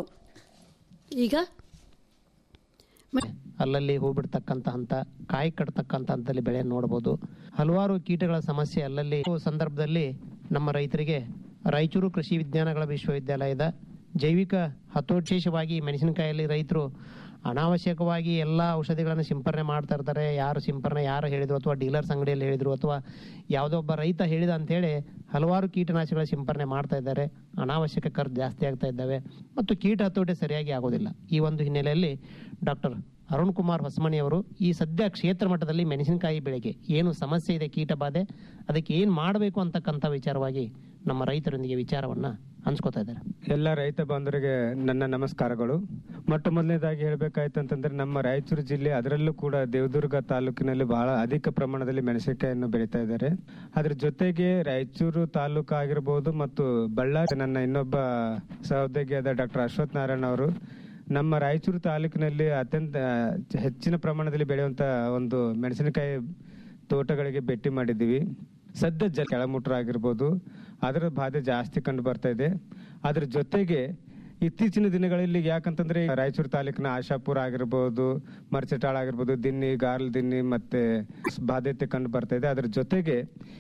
ಈಗ ಅಲ್ಲಲ್ಲಿ ಹೂ ಬಿಡ್ತಕ್ಕಂಥ ಹಂತ ಕಾಯಿ ಕಟ್ತಕ್ಕಂಥ ಹಂತದಲ್ಲಿ ಬೆಳೆ ನೋಡಬಹುದು ಹಲವಾರು ಕೀಟಗಳ ಸಮಸ್ಯೆ ಅಲ್ಲಲ್ಲಿ ಈ ಸಂದರ್ಭದಲ್ಲಿ ನಮ್ಮ ರೈತರಿಗೆ ರಾಯಚೂರು ಕೃಷಿ ವಿಜ್ಞಾನಗಳ ವಿಶ್ವವಿದ್ಯಾಲಯದ ಜೈವಿಕ ಹತೋಟೇಶವಾಗಿ ಮೆಣಸಿನಕಾಯಲ್ಲಿ ರೈತರು ಅನಾವಶ್ಯಕವಾಗಿ ಎಲ್ಲ ಔಷಧಿಗಳನ್ನು ಸಿಂಪರಣೆ ಮಾಡ್ತಾ ಇರ್ತಾರೆ ಯಾರು ಸಿಂಪರಣೆ ಯಾರು ಹೇಳಿದ್ರು ಅಥವಾ ಡೀಲರ್ಸ್ ಅಂಗಡಿಯಲ್ಲಿ ಹೇಳಿದ್ರು ಅಥವಾ ಯಾವುದೋ ಒಬ್ಬ ರೈತ ಹೇಳಿದ ಅಂತೇಳಿ ಹಲವಾರು ಕೀಟನಾಶಕಗಳ ಸಿಂಪರಣೆ ಮಾಡ್ತಾ ಇದ್ದಾರೆ ಅನಾವಶ್ಯಕ ಖರ್ಚು ಜಾಸ್ತಿ ಆಗ್ತಾ ಇದ್ದಾವೆ ಮತ್ತು ಕೀಟ ಹತೋಟಿ ಸರಿಯಾಗಿ ಆಗೋದಿಲ್ಲ ಈ ಒಂದು ಹಿನ್ನೆಲೆಯಲ್ಲಿ ಡಾಕ್ಟರ್ ಅರುಣ್ ಕುಮಾರ್ ಹೊಸಮಣಿ ಅವರು ಈ ಸದ್ಯ ಕ್ಷೇತ್ರ ಮಟ್ಟದಲ್ಲಿ ಮೆಣಸಿನಕಾಯಿ ಬೆಳೆಗೆ ಏನು ಸಮಸ್ಯೆ ಇದೆ ಕೀಟ ಬಾಧೆ ಅದಕ್ಕೆ ಏನು ಮಾಡಬೇಕು ಅಂತಕ್ಕಂಥ ವಿಚಾರವಾಗಿ ನಮ್ಮ ರೈತರೊಂದಿಗೆ ವಿಚಾರವನ್ನ ಹಂಚ್ಕೋತಾ ಇದ್ದಾರೆ ಎಲ್ಲ ರೈತ ಬಾಂಧವರಿಗೆ ನನ್ನ ನಮಸ್ಕಾರಗಳು ಮೊಟ್ಟ ಮೊದಲನೇದಾಗಿ ಹೇಳಬೇಕಾಯ್ತು ಅಂತಂದ್ರೆ ನಮ್ಮ ರಾಯಚೂರು ಜಿಲ್ಲೆ ಅದರಲ್ಲೂ ಕೂಡ ದೇವದುರ್ಗ ತಾಲೂಕಿನಲ್ಲಿ ಬಹಳ ಅಧಿಕ ಪ್ರಮಾಣದಲ್ಲಿ ಮೆಣಸಿನಕಾಯಿಯನ್ನು ಬೆಳೀತಾ ಇದ್ದಾರೆ ಅದ್ರ ಜೊತೆಗೆ ರಾಯಚೂರು ತಾಲೂಕು ಆಗಿರ್ಬೋದು ಮತ್ತು ಬಳ್ಳಾರಿ ನನ್ನ ಇನ್ನೊಬ್ಬ ಸಹೋದ್ಯೋಗಿಯಾದ ಡಾಕ್ಟರ್ ಅಶ್ವಥ್ ನಾರಾಯಣ ಅವರು ನಮ್ಮ ರಾಯಚೂರು ತಾಲೂಕಿನಲ್ಲಿ ಅತ್ಯಂತ ಹೆಚ್ಚಿನ ಪ್ರಮಾಣದಲ್ಲಿ ಬೆಳೆಯುವಂತ ಒಂದು ಮೆಣಸಿನಕಾಯಿ ತೋಟಗಳಿಗೆ ಭೇಟಿ ಮಾಡಿದ್ದೀವಿ ಸದ್ಯ ಜ ಕೆಳಮುಟ್ರ ಆಗಿರ್ಬೋದು ಅದರ ಬಾಧೆ ಜಾಸ್ತಿ ಕಂಡು ಬರ್ತಾ ಇದೆ ಅದ್ರ ಜೊತೆಗೆ ಇತ್ತೀಚಿನ ದಿನಗಳಲ್ಲಿ ಯಾಕಂತಂದ್ರೆ ಈ ರಾಯಚೂರು ತಾಲೂಕಿನ ಆಶಾಪುರ ಆಗಿರ್ಬೋದು ಮರ್ಚಟಾಳ ಆಗಿರ್ಬೋದು ದಿನ್ನಿ ಗಾರ್ಲ್ ದಿನ್ನಿ ಮತ್ತೆ ಬಾಧ್ಯತೆ ಕಂಡು ಬರ್ತಾ ಇದೆ ಅದ್ರ ಜೊತೆಗೆ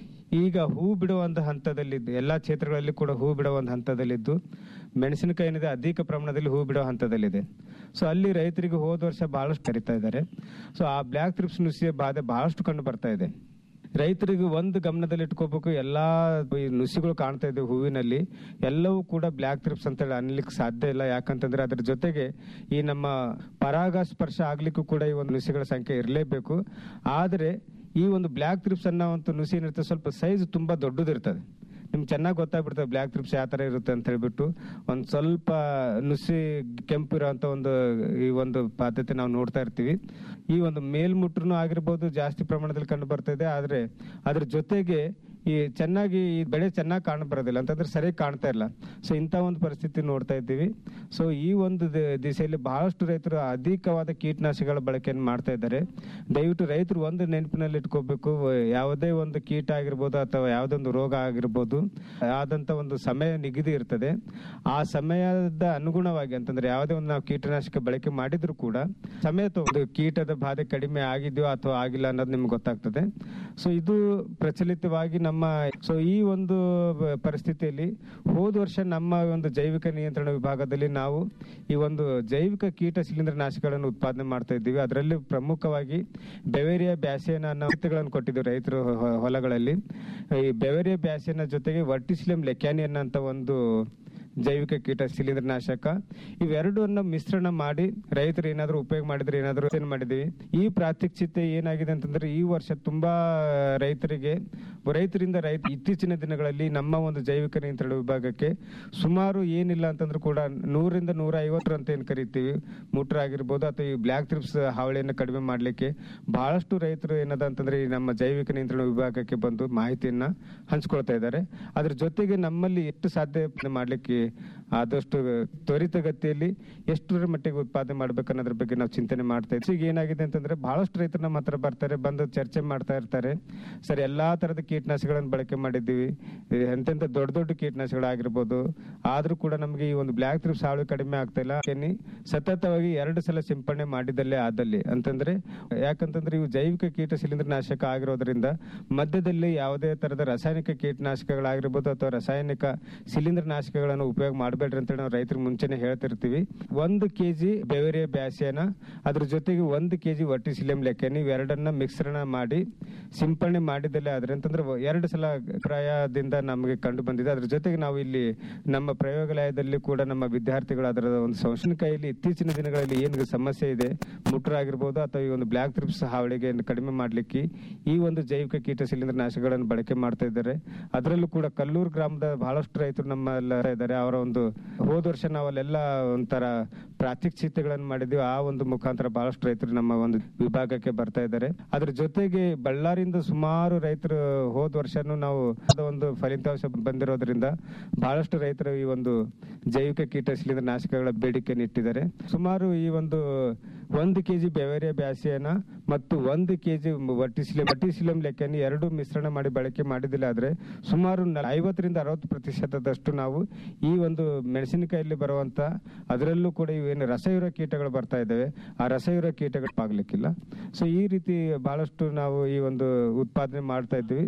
ಈಗ ಹೂ ಬಿಡುವಂತ ಹಂತದಲ್ಲಿದ್ದು ಎಲ್ಲಾ ಕ್ಷೇತ್ರಗಳಲ್ಲಿ ಕೂಡ ಹೂ ಬಿಡುವ ಒಂದು ಹಂತದಲ್ಲಿದ್ದು ಮೆಣಸಿನಕಾಯಿ ಏನಿದೆ ಅಧಿಕ ಪ್ರಮಾಣದಲ್ಲಿ ಹೂ ಬಿಡುವ ಹಂತದಲ್ಲಿದೆ ಸೊ ಅಲ್ಲಿ ರೈತರಿಗೆ ಹೋದ ವರ್ಷ ಬಹಳಷ್ಟು ಕರಿತಾ ಇದ್ದಾರೆ ಸೊ ಆ ಬ್ಲ್ಯಾಕ್ ಥ್ರಿಪ್ಸ್ ನುಸಿಯ ಬಾಧೆ ಬಹಳಷ್ಟು ಕಂಡು ಬರ್ತಾ ಇದೆ ರೈತರಿಗೆ ಒಂದು ಗಮನದಲ್ಲಿ ಇಟ್ಕೋಬೇಕು ಎಲ್ಲಾ ಈ ನುಸಿಗಳು ಕಾಣ್ತಾ ಇದೆ ಹೂವಿನಲ್ಲಿ ಎಲ್ಲವೂ ಕೂಡ ಬ್ಲ್ಯಾಕ್ ಥ್ರಿಪ್ಸ್ ಅಂತ ಹೇಳಿ ಅನ್ಲಿಕ್ಕೆ ಸಾಧ್ಯ ಇಲ್ಲ ಯಾಕಂತಂದ್ರೆ ಅದ್ರ ಜೊತೆಗೆ ಈ ನಮ್ಮ ಪರಾಗ ಸ್ಪರ್ಶ ಆಗ್ಲಿಕ್ಕೂ ಕೂಡ ಈ ಒಂದು ನುಸಿಗಳ ಸಂಖ್ಯೆ ಇರಲೇಬೇಕು ಆದ್ರೆ ಈ ಒಂದು ಬ್ಲ್ಯಾಕ್ ಥ್ರಿಪ್ಸ್ ಅನ್ನೋ ಒಂದು ನುಸಿ ಏನಿರ್ತದೆ ಸ್ವಲ್ಪ ಸೈಜ್ ತುಂಬಾ ದೊಡ್ಡದಿರ್ತದೆ ನಿಮ್ಗೆ ಚೆನ್ನಾಗಿ ಗೊತ್ತಾಗ್ಬಿಡ್ತದೆ ಬ್ಲ್ಯಾಕ್ ಥ್ರಿಪ್ಸ್ ಯಾವ ತರ ಇರುತ್ತೆ ಅಂತ ಹೇಳ್ಬಿಟ್ಟು ಒಂದ್ ಸ್ವಲ್ಪ ನುಸಿ ಕೆಂಪು ಇರೋಂತ ಒಂದು ಈ ಒಂದು ಪದ್ಧತಿ ನಾವು ನೋಡ್ತಾ ಇರ್ತೀವಿ ಈ ಒಂದು ಮೇಲ್ಮುಟ್ರನು ಆಗಿರ್ಬೋದು ಜಾಸ್ತಿ ಪ್ರಮಾಣದಲ್ಲಿ ಕಂಡು ಬರ್ತಾ ಇದೆ ಆದ್ರೆ ಅದ್ರ ಜೊತೆಗೆ ಈ ಚೆನ್ನಾಗಿ ಈ ಬೆಳೆ ಚೆನ್ನಾಗಿ ಕಾಣ ಬರೋದಿಲ್ಲ ಅಂತಂದ್ರೆ ಸರಿಯಾಗಿ ಕಾಣ್ತಾ ಇಲ್ಲ ಸೊ ಇಂಥ ಒಂದು ಪರಿಸ್ಥಿತಿ ನೋಡ್ತಾ ಇದ್ದೀವಿ ಸೊ ಈ ಒಂದು ದ- ದಿಸೆಯಲ್ಲಿ ಬಹಳಷ್ಟು ರೈತರು ಅಧಿಕವಾದ ಕೀಟನಾಶಕಗಳ ಬಳಕೆಯನ್ನು ಮಾಡ್ತಾ ಇದ್ದಾರೆ ದಯವಿಟ್ಟು ರೈತರು ಒಂದು ನೆನಪಿನಲ್ಲಿ ಇಟ್ಕೋಬೇಕು ಯಾವುದೇ ಒಂದು ಕೀಟ ಆಗಿರ್ಬೋದು ಅಥವಾ ಯಾವುದೇ ಒಂದು ರೋಗ ಆಗಿರ್ಬೋದು ಆದಂತ ಒಂದು ಸಮಯ ನಿಗದಿ ಇರ್ತದೆ ಆ ಸಮಯದ ಅನುಗುಣವಾಗಿ ಅಂತಂದ್ರೆ ಯಾವುದೇ ಒಂದು ನಾವು ಕೀಟನಾಶಕ ಬಳಕೆ ಮಾಡಿದ್ರು ಕೂಡ ಸಮಯ ಒಂದು ಕೀಟದ ಬಾಧೆ ಕಡಿಮೆ ಆಗಿದೆಯೋ ಅಥವಾ ಆಗಿಲ್ಲ ಅನ್ನೋದು ನಿಮ್ಗೆ ಗೊತ್ತಾಗ್ತದೆ ಸೊ ಇದು ಪ್ರಚಲಿತವಾಗಿ ನಮ್ಮ ಸೊ ಈ ಒಂದು ಬ- ಪರಿಸ್ಥಿತಿಯಲ್ಲಿ ಹೋದ ವರ್ಷ ನಮ್ಮ ಒಂದು ಜೈವಿಕ ನಿಯಂತ್ರಣ ವಿಭಾಗದಲ್ಲಿ ನಾವು ಈ ಒಂದು ಜೈವಿಕ ಕೀಟ ಶಿಲೀಂಧ್ರ ನಾಶಕಗಳನ್ನು ಉತ್ಪಾದನೆ ಮಾಡ್ತಾ ಇದ್ದೀವಿ ಅದರಲ್ಲಿ ಪ್ರಮುಖವಾಗಿ ಬೆವೇರಿಯಾ ಬ್ಯಾಸಿಯನ ಅನ್ನೋ ಗಳನ್ನು ಕೊಟ್ಟಿದ್ದೀವಿ ರೈತರು ಹೊ- ಹೊಲಗಳಲ್ಲಿ ಈ ಬೆವೇರಿಯಾ ಬ್ಯಾಸಿಯನ ಜೊತೆಗೆ ವರ್ಟಿಸಿಲಿಯಂ ಲೆಕ್ಯಾನಿಯನ್ ಅಂತ ಒಂದು ಜೈವಿಕ ಕೀಟ ಶಿಲೀಂಧ್ರ ನಾಶಕ ಇವೆರಡನ್ನ ಮಿಶ್ರಣ ಮಾಡಿ ರೈತರು ಏನಾದ್ರು ಉಪಯೋಗ ಮಾಡಿದ್ರೆ ಏನಾದ್ರು ಏನ್ ಮಾಡಿದೀವಿ ಈ ಪ್ರಾತ್ಯಕ್ಷಿತೆ ಏನಾಗಿದೆ ಅಂತಂದ್ರೆ ಈ ವರ್ಷ ತುಂಬಾ ರೈತರಿಗೆ ರೈತರಿಂದ ರೈತ ಇತ್ತೀಚಿನ ದಿನಗಳಲ್ಲಿ ನಮ್ಮ ಒಂದು ಜೈವಿಕ ನಿಯಂತ್ರಣ ವಿಭಾಗಕ್ಕೆ ಸುಮಾರು ಏನಿಲ್ಲ ಅಂತಂದ್ರೂ ಕೂಡ ನೂರಿಂದ ನೂರ ಐವತ್ತರ ಅಂತ ಏನ್ ಕರಿತೀವಿ ಮುಟ್ರ ಆಗಿರ್ಬೋದು ಅಥವಾ ಈ ಬ್ಲ್ಯಾಕ್ ಥ್ರಿಪ್ಸ್ ಹಾವಳಿಯನ್ನು ಕಡಿಮೆ ಮಾಡ್ಲಿಕ್ಕೆ ಬಹಳಷ್ಟು ರೈತರು ಏನದ ಅಂತಂದ್ರೆ ಈ ನಮ್ಮ ಜೈವಿಕ ನಿಯಂತ್ರಣ ವಿಭಾಗಕ್ಕೆ ಬಂದು ಮಾಹಿತಿಯನ್ನ ಹಂಚ್ಕೊಳ್ತಾ ಇದ್ದಾರೆ ಅದ್ರ ಜೊತೆಗೆ ನಮ್ಮಲ್ಲಿ ಎಷ್ಟು ಸಾಧ್ಯ ಮಾಡ್ಲಿಕ್ಕೆ ಆದಷ್ಟು ತ್ವರಿತಗತಿಯಲ್ಲಿ ಎಷ್ಟರ ಮಟ್ಟಿಗೆ ಉತ್ಪಾದನೆ ಮಾಡ್ಬೇಕು ಅನ್ನೋದ್ರ ಬಗ್ಗೆ ನಾವು ಚಿಂತನೆ ಮಾಡ್ತಾ ಇದ್ದೀವಿ ಈಗ ಏನಾಗಿದೆ ಅಂತಂದ್ರೆ ಬಹಳಷ್ಟು ರೈತರು ನಮ್ಮ ಹತ್ರ ಬರ್ತಾರೆ ಬಂದು ಚರ್ಚೆ ಮಾಡ್ತಾ ಇರ್ತಾರೆ ಸರ್ ಎಲ್ಲಾ ತರದ ಕೀಟನಾಶಕಗಳನ್ನು ಬಳಕೆ ಮಾಡಿದ್ದೀವಿ ಈ ಎಂತೆಂತ ದೊಡ್ಡ ದೊಡ್ಡ ಕೀಟನಾಶಕಗಳಾಗಿರ್ಬೋದು ಆದ್ರೂ ಕೂಡ ನಮಗೆ ಈ ಒಂದು ಬ್ಲ್ಯಾಕ್ ಥ್ರಿಪ್ಸ್ ಹಾಳು ಕಡಿಮೆ ಆಗ್ತಾ ಇಲ್ಲ ಏನಿ ಸತತವಾಗಿ ಎರಡು ಸಲ ಸಿಂಪಡಣೆ ಮಾಡಿದಲ್ಲೇ ಆದಲ್ಲಿ ಅಂತಂದ್ರೆ ಯಾಕಂತಂದ್ರೆ ಇವು ಜೈವಿಕ ಕೀಟ ಶಿಲೀಂಧ್ರ ನಾಶಕ ಆಗಿರೋದ್ರಿಂದ ಮಧ್ಯದಲ್ಲಿ ಯಾವುದೇ ತರದ ರಾಸಾಯನಿಕ ಕೀಟನಾಶಕಗಳಾಗಿರ್ಬೋದು ಅಥವಾ ರಾಸಾಯನಿಕ ಶಿಲೀಂಧ್ರ ನಾಶಕಗಳನ್ನು ಉಪಯೋಗ ಮಾಡಬೇಡ್ರಿ ಅಂತ ನಾವು ರೈತರಿಗೆ ಮುಂಚೆನೆ ಹೇಳ್ತಿರ್ತೀವಿ ಒಂದು ಕೆಜಿ ಬೆವರಿಯ ಬ್ಯಾಸಿಯನ ಅದ್ರ ಜೊತೆಗೆ ಒಂದು ಕೆಜಿ ವರ್ಟಿಸಿಲಿಯಂ ಲೆಕ್ಕನಿ ಇವೆರಡನ್ನ ಮಿಶ್ರಣ ಮಾಡಿ ಸಿಂಪಡಣೆ ಮಾಡಿದಲ್ಲೇ ಆದ್ರೆ ಅಂತಂದ್ರೆ ಎರಡು ಸಲ ಪ್ರಾಯದಿಂದ ನಮಗೆ ಕಂಡು ಬಂದಿದೆ ಅದ್ರ ಜೊತೆಗೆ ನಾವು ಇಲ್ಲಿ ನಮ್ಮ ಪ್ರಯೋಗಾಲಯದಲ್ಲಿ ಕೂಡ ನಮ್ಮ ವಿದ್ಯಾರ್ಥಿಗಳು ಅದರ ಒಂದು ಸಂಶೋಧನಕಾಯಲ್ಲಿ ಇತ್ತೀಚಿನ ದಿನಗಳಲ್ಲಿ ಏನು ಸಮಸ್ಯೆ ಇದೆ ಮುಟ್ರ ಆಗಿರ್ಬೋದು ಅಥವಾ ಈ ಒಂದು ಬ್ಲ್ಯಾಕ್ ಥ್ರಿಪ್ಸ್ ಹಾವಳಿಗೆ ಕಡಿಮೆ ಮಾಡ್ಲಿಕ್ಕೆ ಈ ಒಂದು ಜೈವಿಕ ಕೀಟ ಶಿಲೀಂಧ್ರ ನಾಶಕಗಳನ್ನು ಬಳಕೆ ಮಾಡ್ತಾ ಇದ್ದಾರೆ ಅದರಲ್ಲೂ ಕೂಡ ಕಲ್ಲೂರು ಗ್ರಾಮದ ಬಹಳಷ್ಟು ರೈತರು ನಮ್ಮೆಲ್ಲ ಇದ್ದಾರೆ ಅವರ ಒಂದು ಹೋದ ವರ್ಷ ನಾವು ಅಲ್ಲೆಲ್ಲ ಒಂಥರ ಪ್ರಾತ್ಯಕ್ಷಿತೆಗಳನ್ನು ಮಾಡಿದ್ವಿ ಆ ಒಂದು ಮುಖಾಂತರ ಬಹಳಷ್ಟು ರೈತರು ನಮ್ಮ ಒಂದು ವಿಭಾಗಕ್ಕೆ ಬರ್ತಾ ಇದ್ದಾರೆ ಅದ್ರ ಜೊತೆಗೆ ಬಳ್ಳಾರಿಯಿಂದ ಸುಮಾರು ರೈತರು ಹೋದ ವರ್ಷನೂ ನಾವು ಅದ ಒಂದು ಫಲಿತಾಂಶ ಬಂದಿರೋದ್ರಿಂದ ಬಹಳಷ್ಟು ರೈತರು ಈ ಒಂದು ಜೈವಿಕ ಕೀಟ ಶಿಲೀಂಧ್ರ ನಾಶಕಗಳ ಬೇಡಿಕೆಯನ್ನು ಇಟ್ಟಿದ್ದಾರೆ ಸುಮಾರು ಈ ಒಂದು ಒಂದು ಕೆಜಿ ಬೆವೇರಿಯಾ ಬ್ಯಾಸಿಯನ ಮತ್ತು ಒಂದು ಕೆಜಿ ವರ್ಟಿಸಿಲಂ ವರ್ಟಿಸಿಲಂ ಲೆಕ್ಕನ್ನು ಎರಡು ಮಿಶ್ರಣ ಮಾಡಿ ಬಳಕೆ ಮಾಡಿದಿಲ್ಲ ಆದ್ರೆ ಸುಮಾರು ನ- ಐವತ್ತರಿಂದ ಅರವತ್ತು ಪ್ರತಿಶತದಷ್ಟು ನಾವು ಈ ಒಂದು ಮೆಣಸಿನಕಾಯಲ್ಲಿ ಬರುವಂತ ಅದರಲ್ಲೂ ಕೂಡ ಇವೇನು ರಸಯುರ ಕೀಟಗಳು ಬರ್ತಾ ಇದ್ದಾವೆ ಆ ರಸಯುರ ಕೀಟಗಳು ಆಗ್ಲಿಕ್ಕಿಲ್ಲ ಸೊ ಈ ರೀತಿ ಬಹಳಷ್ಟು ನಾವು ಈ ಒಂದು ಉತ್ಪಾದನೆ ಮಾಡ್ತಾ ಇದ್ವಿ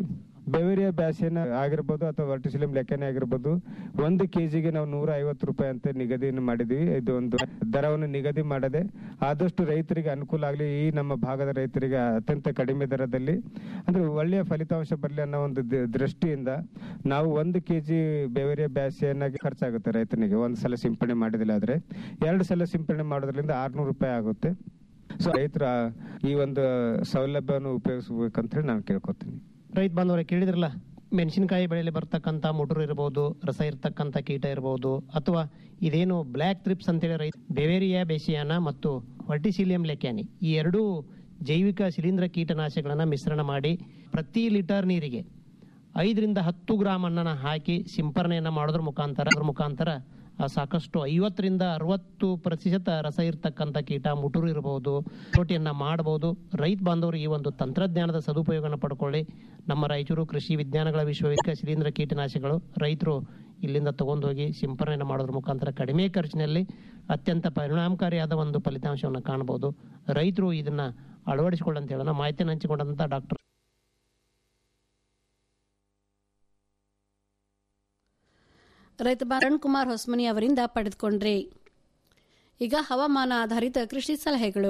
ಬೆವೇರಿಯಾ ಬ್ಯಾಸಿಯನ್ ಆಗಿರ್ಬೋದು ಅಥವಾ ವರ್ಟಿಸಿಲಿಯಂ ಲೆಕ್ಕನೆ ಆಗಿರ್ಬೋದು ಒಂದು ಕೆಜಿಗೆ ನಾವು ನೂರ ಐವತ್ತು ರೂಪಾಯಿ ಅಂತ ನಿಗದಿಯನ್ನು ಮಾಡಿದ್ವಿ ಇದು ಒಂದು ದರವನ್ನು ನಿಗದಿ ಮಾಡದೆ ಆದಷ್ಟು ರೈತರಿಗೆ ಅನುಕೂಲ ಆಗಲಿ ಈ ನಮ್ಮ ಭಾಗದ ರೈತರಿಗೆ ಅತ್ಯಂತ ಕಡಿಮೆ ದರದಲ್ಲಿ ಅಂದ್ರೆ ಒಳ್ಳೆಯ ಫಲಿತಾಂಶ ಬರಲಿ ಅನ್ನೋ ಒಂದು ದ- ದೃಷ್ಟಿಯಿಂದ ನಾವು ಒಂದು ಕೆಜಿ ಬೆವೇರಿಯಾ ಬ್ಯಾಸಿಯನ್ನಾಗಿ ಖರ್ಚಾಗುತ್ತೆ ರೈತನಿಗೆ ಒಂದು ಸಲ ಸಿಂಪಡಣೆ ಮಾಡಿದಿಲ್ಲ ಆದ್ರೆ ಎರಡು ಸಲ ಸಿಂಪಡಣೆ ಮಾಡೋದ್ರಿಂದ ಆರ್ನೂರು ರೂಪಾಯಿ ಆಗುತ್ತೆ ಸೊ ರೈತರ ಈ ಒಂದು ಸೌಲಭ್ಯವನ್ನು ಉಪಯೋಗಿಸಬೇಕಂತ ಹೇಳಿ ನಾನು ಕೇಳ್ಕೊತೀನಿ ರೈತ ಬಾಂಧವರೇ ಕೇಳಿದ್ರಲ್ಲ ಮೆಣಸಿನಕಾಯಿ ಬೆಳೆಯಲ್ಲಿ ಬರ್ತಕ್ಕಂಥ ಮುಟುರು ಇರಬಹುದು ರಸ ಇರ್ತಕ್ಕಂಥ ಕೀಟ ಇರಬಹುದು ಅಥವಾ ಇದೇನು ಬ್ಲ್ಯಾಕ್ ಟ್ರಿಪ್ಸ್ ಅಂತೇಳಿ ರೈತ ಬೆವೇರಿಯಾ ಬೇಸಿಯಾನ ಮತ್ತು ವರ್ಟಿಸಿಲಿಯಂ ಲೆಕ್ಯಾನಿ ಈ ಎರಡೂ ಜೈವಿಕ ಶಿಲೀಂಧ್ರ ಕೀಟನಾಶಕಗಳನ್ನ ಮಿಶ್ರಣ ಮಾಡಿ ಪ್ರತಿ ಲೀಟರ್ ನೀರಿಗೆ ಐದರಿಂದ ಹತ್ತು ಗ್ರಾಮ್ ಅನ್ನನ ಹಾಕಿ ಸಿಂಪರಣೆಯನ್ನ ಮಾಡೋದ್ರ ಮುಖಾಂತರ ಅದ್ರ ಮುಖಾಂತರ ಆ ಸಾಕಷ್ಟು ಐವತ್ತರಿಂದ ಅರವತ್ತು ಪ್ರತಿಶತ ರಸ ಇರ್ತಕ್ಕಂಥ ಕೀಟ ಮುಟುರು ಇರಬಹುದು ತೋಟಿಯನ್ನ ಮಾಡಬಹುದು ರೈತ ಬಾಂಧವರು ಈ ಒಂದು ತಂತ್ರಜ್ಞಾನದ ಸದುಪಯೋಗನ ಪಡ್ಕೊಳ್ಳಿ ನಮ್ಮ ರಾಯಚೂರು ಕೃಷಿ ವಿಜ್ಞಾನಗಳ ವಿಶ್ವವಿದ್ಯಾಲಯ ಶಿಲೀಂಧ್ರ ಕೀಟನಾಶಕಗಳು ರೈತರು ಇಲ್ಲಿಂದ ತಗೊಂಡು ಹೋಗಿ ಸಿಂಪರಣೆ ಮಾಡೋದ್ರ ಮುಖಾಂತರ ಕಡಿಮೆ ಖರ್ಚಿನಲ್ಲಿ ಅತ್ಯಂತ ಪರಿಣಾಮಕಾರಿಯಾದ ಒಂದು ಫಲಿತಾಂಶವನ್ನು ಕಾಣಬಹುದು ರೈತರು ಇದನ್ನ ಅಳವಡಿಸಿಕೊಳ್ಳಂತ ಹೇಳೋಣ ಮಾಹಿತಿಯನ್ನು ಹಂಚಿಕೊಂಡಂತ ಡಾಕ್ಟರ್ ರೈತ ಬಾ- ಅರುಣ್ ಕುಮಾರ್ ಹೊಸ್ಮನಿ ಅವರಿಂದ ಪಡೆದುಕೊಂಡ್ರಿ ಈಗ ಹವಾಮಾನ ಆಧಾರಿತ ಕೃಷಿ ಸಲಹೆಗಳು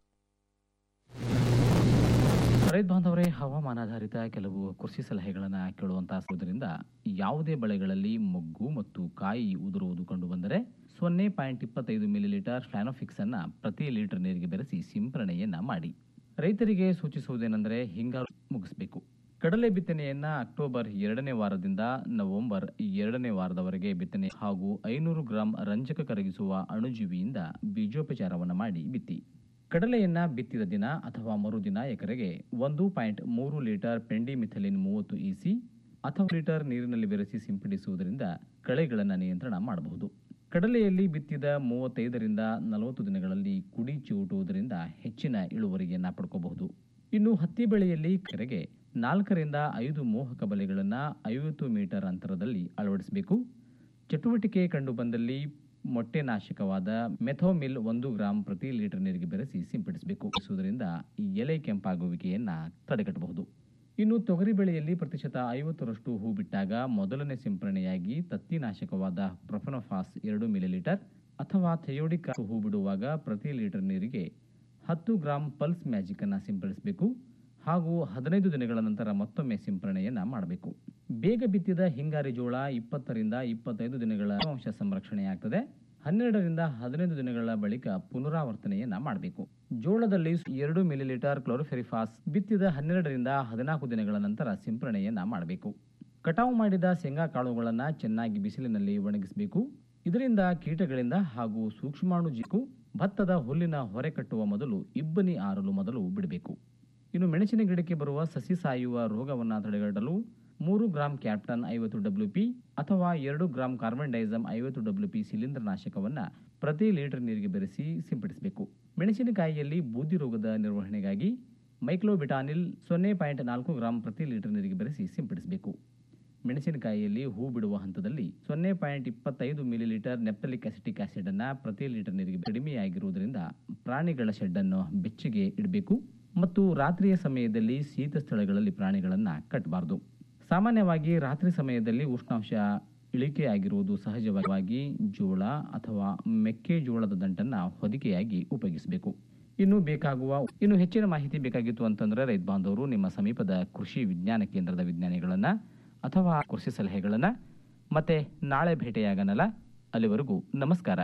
ರೈತ ಬಾಂಧವರೇ ಹವಾಮಾನಾಧಾರಿತ ಕೆಲವು ಕೃಷಿ ಸಲಹೆಗಳನ್ನು ಕೇಳುವಂತಹ ಯಾವುದೇ ಬೆಳೆಗಳಲ್ಲಿ ಮೊಗ್ಗು ಮತ್ತು ಕಾಯಿ ಉದುರುವುದು ಕಂಡು ಬಂದರೆ ಸೊನ್ನೆ ಪಾಯಿಂಟ್ ಇಪ್ಪತ್ತೈದು ಮಿಲಿಲೀಟರ್ ಫ್ಲಾನೋಫಿಕ್ಸ್ ಅನ್ನ ಪ್ರತಿ ಲೀಟರ್ ನೀರಿಗೆ ಬೆರೆಸಿ ಸಿಂಪರಣೆಯನ್ನ ಮಾಡಿ ರೈತರಿಗೆ ಸೂಚಿಸುವುದೇನೆಂದರೆ ಹಿಂಗಾರು ಮುಗಿಸಬೇಕು ಕಡಲೆ ಬಿತ್ತನೆಯನ್ನ ಅಕ್ಟೋಬರ್ ಎರಡನೇ ವಾರದಿಂದ ನವೆಂಬರ್ ಎರಡನೇ ವಾರದವರೆಗೆ ಬಿತ್ತನೆ ಹಾಗೂ ಐನೂರು ಗ್ರಾಂ ರಂಜಕ ಕರಗಿಸುವ ಅಣುಜೀವಿಯಿಂದ ಬೀಜೋಪಚಾರವನ್ನು ಮಾಡಿ ಬಿತ್ತಿ ಕಡಲೆಯನ್ನ ಬಿತ್ತಿದ ದಿನ ಅಥವಾ ಮರುದಿನ ಎಕರೆಗೆ ಒಂದು ಪಾಯಿಂಟ್ ಮೂರು ಲೀಟರ್ ಪೆಂಡಿಮಿಥಲಿನ್ ಮೂವತ್ತು ಇಸಿ ಅಥವಾ ಲೀಟರ್ ನೀರಿನಲ್ಲಿ ಬೆರೆಸಿ ಸಿಂಪಡಿಸುವುದರಿಂದ ಕಳೆಗಳನ್ನು ನಿಯಂತ್ರಣ ಮಾಡಬಹುದು ಕಡಲೆಯಲ್ಲಿ ಬಿತ್ತಿದ ಮೂವತ್ತೈದರಿಂದ ನಲವತ್ತು ದಿನಗಳಲ್ಲಿ ಕುಡಿ ಚಿವುಟುವುದರಿಂದ ಹೆಚ್ಚಿನ ಇಳುವರಿಯನ್ನ ಪಡ್ಕೋಬಹುದು ಇನ್ನು ಹತ್ತಿ ಬೆಳೆಯಲ್ಲಿ ಕೆರೆಗೆ ನಾಲ್ಕರಿಂದ ಐದು ಮೋಹಕ ಬಲೆಗಳನ್ನು ಐವತ್ತು ಮೀಟರ್ ಅಂತರದಲ್ಲಿ ಅಳವಡಿಸಬೇಕು ಚಟುವಟಿಕೆ ಕಂಡುಬಂದಲ್ಲಿ ಮೊಟ್ಟೆ ನಾಶಕವಾದ ಮೆಥೋಮಿಲ್ ಒಂದು ಗ್ರಾಂ ಪ್ರತಿ ಲೀಟರ್ ನೀರಿಗೆ ಬೆರೆಸಿ ಸಿಂಪಡಿಸಬೇಕು ಇದರಿಂದ ಈ ಎಲೆ ಕೆಂಪಾಗುವಿಕೆಯನ್ನ ತಡೆಗಟ್ಟಬಹುದು ಇನ್ನು ತೊಗರಿ ಬೆಳೆಯಲ್ಲಿ ಪ್ರತಿಶತ ಐವತ್ತರಷ್ಟು ಹೂ ಬಿಟ್ಟಾಗ ಮೊದಲನೇ ಸಿಂಪರಣೆಯಾಗಿ ತತ್ತಿನಾಶಕವಾದ ಪ್ರೊಫೆನೋಫಾಸ್ ಎರಡು ಮಿಲಿಲೀಟರ್ ಅಥವಾ ಥೆಯೋಡಿಕ್ ಹೂ ಬಿಡುವಾಗ ಪ್ರತಿ ಲೀಟರ್ ನೀರಿಗೆ ಹತ್ತು ಗ್ರಾಂ ಪಲ್ಸ್ ಮ್ಯಾಜಿಕ್ ಅನ್ನ ಸಿಂಪಡಿಸಬೇಕು ಹಾಗೂ ಹದಿನೈದು ದಿನಗಳ ನಂತರ ಮತ್ತೊಮ್ಮೆ ಸಿಂಪರಣೆಯನ್ನ ಮಾಡಬೇಕು ಬೇಗ ಬಿತ್ತಿದ ಹಿಂಗಾರಿ ಜೋಳ ಇಪ್ಪತ್ತರಿಂದ ಇಪ್ಪತ್ತೈದು ದಿನಗಳ ತೇವಾಂಶ ಸಂರಕ್ಷಣೆಯಾಗ್ತದೆ ಹನ್ನೆರಡರಿಂದ ಹದಿನೈದು ದಿನಗಳ ಬಳಿಕ ಪುನರಾವರ್ತನೆಯನ್ನ ಮಾಡಬೇಕು ಜೋಳದಲ್ಲಿ ಎರಡು ಮಿಲಿಲೀಟರ್ ಕ್ಲೋರೋಫೆರಿಫಾಸ್ ಬಿತ್ತಿದ ಹನ್ನೆರಡರಿಂದ ಹದಿನಾಲ್ಕು ದಿನಗಳ ನಂತರ ಸಿಂಪರಣೆಯನ್ನ ಮಾಡಬೇಕು ಕಟಾವು ಮಾಡಿದ ಶೇಂಗಾ ಕಾಳುಗಳನ್ನು ಚೆನ್ನಾಗಿ ಬಿಸಿಲಿನಲ್ಲಿ ಒಣಗಿಸಬೇಕು ಇದರಿಂದ ಕೀಟಗಳಿಂದ ಹಾಗೂ ಸೂಕ್ಷ್ಮಾಣು ಜಿಕ್ಕು ಭತ್ತದ ಹುಲ್ಲಿನ ಹೊರೆ ಕಟ್ಟುವ ಮೊದಲು ಇಬ್ಬನಿ ಆರಲು ಮೊದಲು ಬಿಡಬೇಕು ಇನ್ನು ಮೆಣಸಿನ ಗಿಡಕ್ಕೆ ಬರುವ ಸಸಿ ಸಾಯುವ ರೋಗವನ್ನು ತಡೆಗಟ್ಟಲು ಮೂರು ಗ್ರಾಂ ಕ್ಯಾಪ್ಟನ್ ಐವತ್ತು ಡಬ್ಲ್ಯೂ ಪಿ ಅಥವಾ ಎರಡು ಗ್ರಾಂ ಕಾರ್ಬನ್ ಡೈಸಮ್ ಐವತ್ತು ಡಬ್ಲ್ಯೂ ಪಿ ಶಿಲೀಂಧ್ರನಾಶಕವನ್ನ ಪ್ರತಿ ಲೀಟರ್ ನೀರಿಗೆ ಬೆರೆಸಿ ಸಿಂಪಡಿಸಬೇಕು ಮೆಣಸಿನಕಾಯಿಯಲ್ಲಿ ಬೂದಿ ರೋಗದ ನಿರ್ವಹಣೆಗಾಗಿ ಮೈಕ್ಲೋಬಿಟಾನಿಲ್ ಸೊನ್ನೆ ಪಾಯಿಂಟ್ ನಾಲ್ಕು ಗ್ರಾಂ ಪ್ರತಿ ಲೀಟರ್ ನೀರಿಗೆ ಬೆರೆಸಿ ಸಿಂಪಡಿಸಬೇಕು ಮೆಣಸಿನಕಾಯಿಯಲ್ಲಿ ಹೂ ಬಿಡುವ ಹಂತದಲ್ಲಿ ಸೊನ್ನೆ ಪಾಯಿಂಟ್ ಇಪ್ಪತ್ತೈದು ಮಿಲಿಲೀಟರ್ ನೆಪ್ಟಲಿಕ್ ಅಸಿಟಿಕ್ ಆಸಿಡ್ ಅನ್ನ ಪ್ರತಿ ಲೀಟರ್ ನೀರಿಗೆ ಕಡಿಮೆಯಾಗಿರುವುದರಿಂದ ಪ್ರಾಣಿಗಳ ಶೆಡ್ ಅನ್ನು ಬೆಚ್ಚಗೆ ಇಡಬೇಕು ಮತ್ತು ರಾತ್ರಿಯ ಸಮಯದಲ್ಲಿ ಶೀತ ಸ್ಥಳಗಳಲ್ಲಿ ಪ್ರಾಣಿಗಳನ್ನ ಕಟ್ಟಬಾರದು ಸಾಮಾನ್ಯವಾಗಿ ರಾತ್ರಿ ಸಮಯದಲ್ಲಿ ಉಷ್ಣಾಂಶ ಇಳಿಕೆಯಾಗಿರುವುದು ಸಹಜವಾಗಿ ಜೋಳ ಅಥವಾ ಮೆಕ್ಕೆಜೋಳದ ದಂಟನ್ನ ಹೊದಿಕೆಯಾಗಿ ಉಪಯೋಗಿಸಬೇಕು ಇನ್ನು ಬೇಕಾಗುವ ಇನ್ನು ಹೆಚ್ಚಿನ ಮಾಹಿತಿ ಬೇಕಾಗಿತ್ತು ಅಂತಂದ್ರೆ ರೈತ ಬಾಂಧವರು ನಿಮ್ಮ ಸಮೀಪದ ಕೃಷಿ ವಿಜ್ಞಾನ ಕೇಂದ್ರದ ವಿಜ್ಞಾನಿಗಳನ್ನ ಅಥವಾ ಕೃಷಿ ಸಲಹೆಗಳನ್ನ ಮತ್ತೆ ನಾಳೆ ಭೇಟಿಯಾಗನಲ್ಲ ಅಲ್ಲಿವರೆಗೂ ನಮಸ್ಕಾರ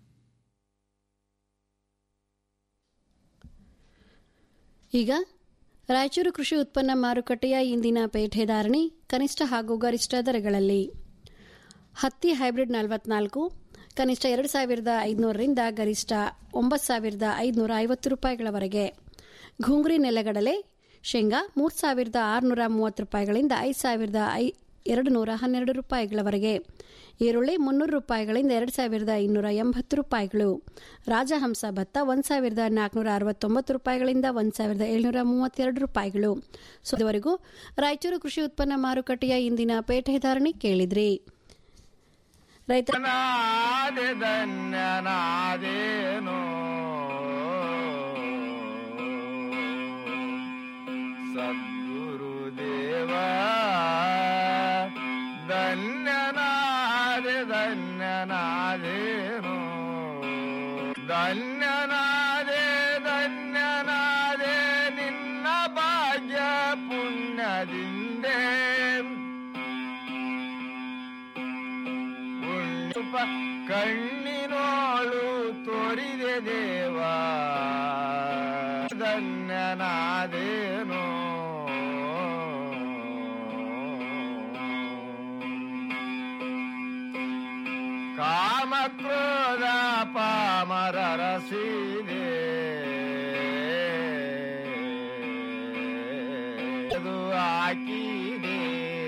ಈಗ ರಾಯಚೂರು ಕೃಷಿ ಉತ್ಪನ್ನ ಮಾರುಕಟ್ಟೆಯ ಇಂದಿನ ಪೇಟೆ ಧಾರಣೆ ಕನಿಷ್ಠ ಹಾಗೂ ಗರಿಷ್ಠ ದರಗಳಲ್ಲಿ ಹತ್ತಿ ಹೈಬ್ರಿಡ್ ನಲವತ್ನಾಲ್ಕು ಕನಿಷ್ಠ ಎರಡು ಸಾವಿರದ ಐದುನೂರರಿಂದ ಗರಿಷ್ಠ ಒಂಬತ್ತು ಸಾವಿರದ ಐದುನೂರ ಐವತ್ತು ರೂಪಾಯಿಗಳವರೆಗೆ ಘುಂಗ್ರಿ ನೆಲಗಡಲೆ ಶೇಂಗಾ ಮೂರು ಸಾವಿರದ ಆರುನೂರ ಮೂವತ್ತು ರೂಪಾಯಿಗಳಿಂದ ಐದು ಸಾವಿರದ ಐ ಎರಡು ನೂರ ಹನ್ನೆರಡು ರೂಪಾಯಿಗಳವರೆಗೆ ಈರುಳ್ಳಿ ಮುನ್ನೂರು ರೂಪಾಯಿಗಳಿಂದ ಎರಡು ಸಾವಿರದ ಇನ್ನೂರ ಎಂಬತ್ತು ರೂಪಾಯಿಗಳು ರಾಜಹಂಸ ಭತ್ತ ಒಂದು ಸಾವಿರದ ನಾಲ್ಕುನೂರ ಅರವತ್ತೊಂಬತ್ತು ರೂಪಾಯಿಗಳಿಂದ ಒಂದು ಸಾವಿರದ ಏಳ್ನೂರ ಮೂವತ್ತೆರಡು ರೂಪಾಯಿಗಳು ಸೊ ಇದುವರೆಗೂ ರಾಯಚೂರು ಕೃಷಿ ಉತ್ಪನ್ನ ಮಾರುಕಟ್ಟೆಯ ಇಂದಿನ ಪೇಟೆ ಧಾರಣೆ ಕೇಳಿದ್ರಿ ರೈತ ಧನ್ಯನಾದೇನೋ ಸದ್ಗುರುದೇವ ಮನದಿಂದೆ ಉಳ್ಳುಪ ಕಣ್ಣಿನೋಳು ತೋರಿದೆ ದೇವ ಧನ್ಯನಾದೇನೋ ಕಾಮಕ್ರೋಧ ಪಾಮರರ ಸೀದೆ ಅದು ಹಾಕಿದೆ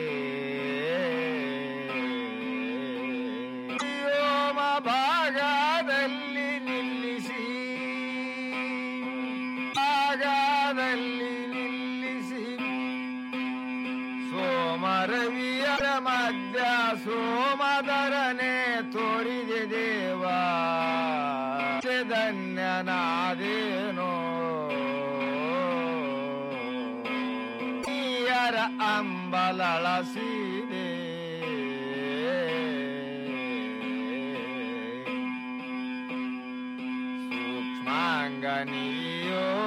ವ್ಯೋಮ ಭಾಗದಲ್ಲಿ ನಿಲ್ಲಿಸಿ ಭಾಗದಲ್ಲಿ ನಿಲ್ಲಿಸಿ ಸೋಮರವಿಯರ ಮಧ್ಯ ಸೋಮದರನೆ ತೋರಿದೆ ದೇವ ಧನ್ಯನಾದೇನೋ ನೀಯರ ಅಂಬಲಳಸಿದೆ ಸೂಕ್ಷ್ಮಾಂಗನಿಯೋ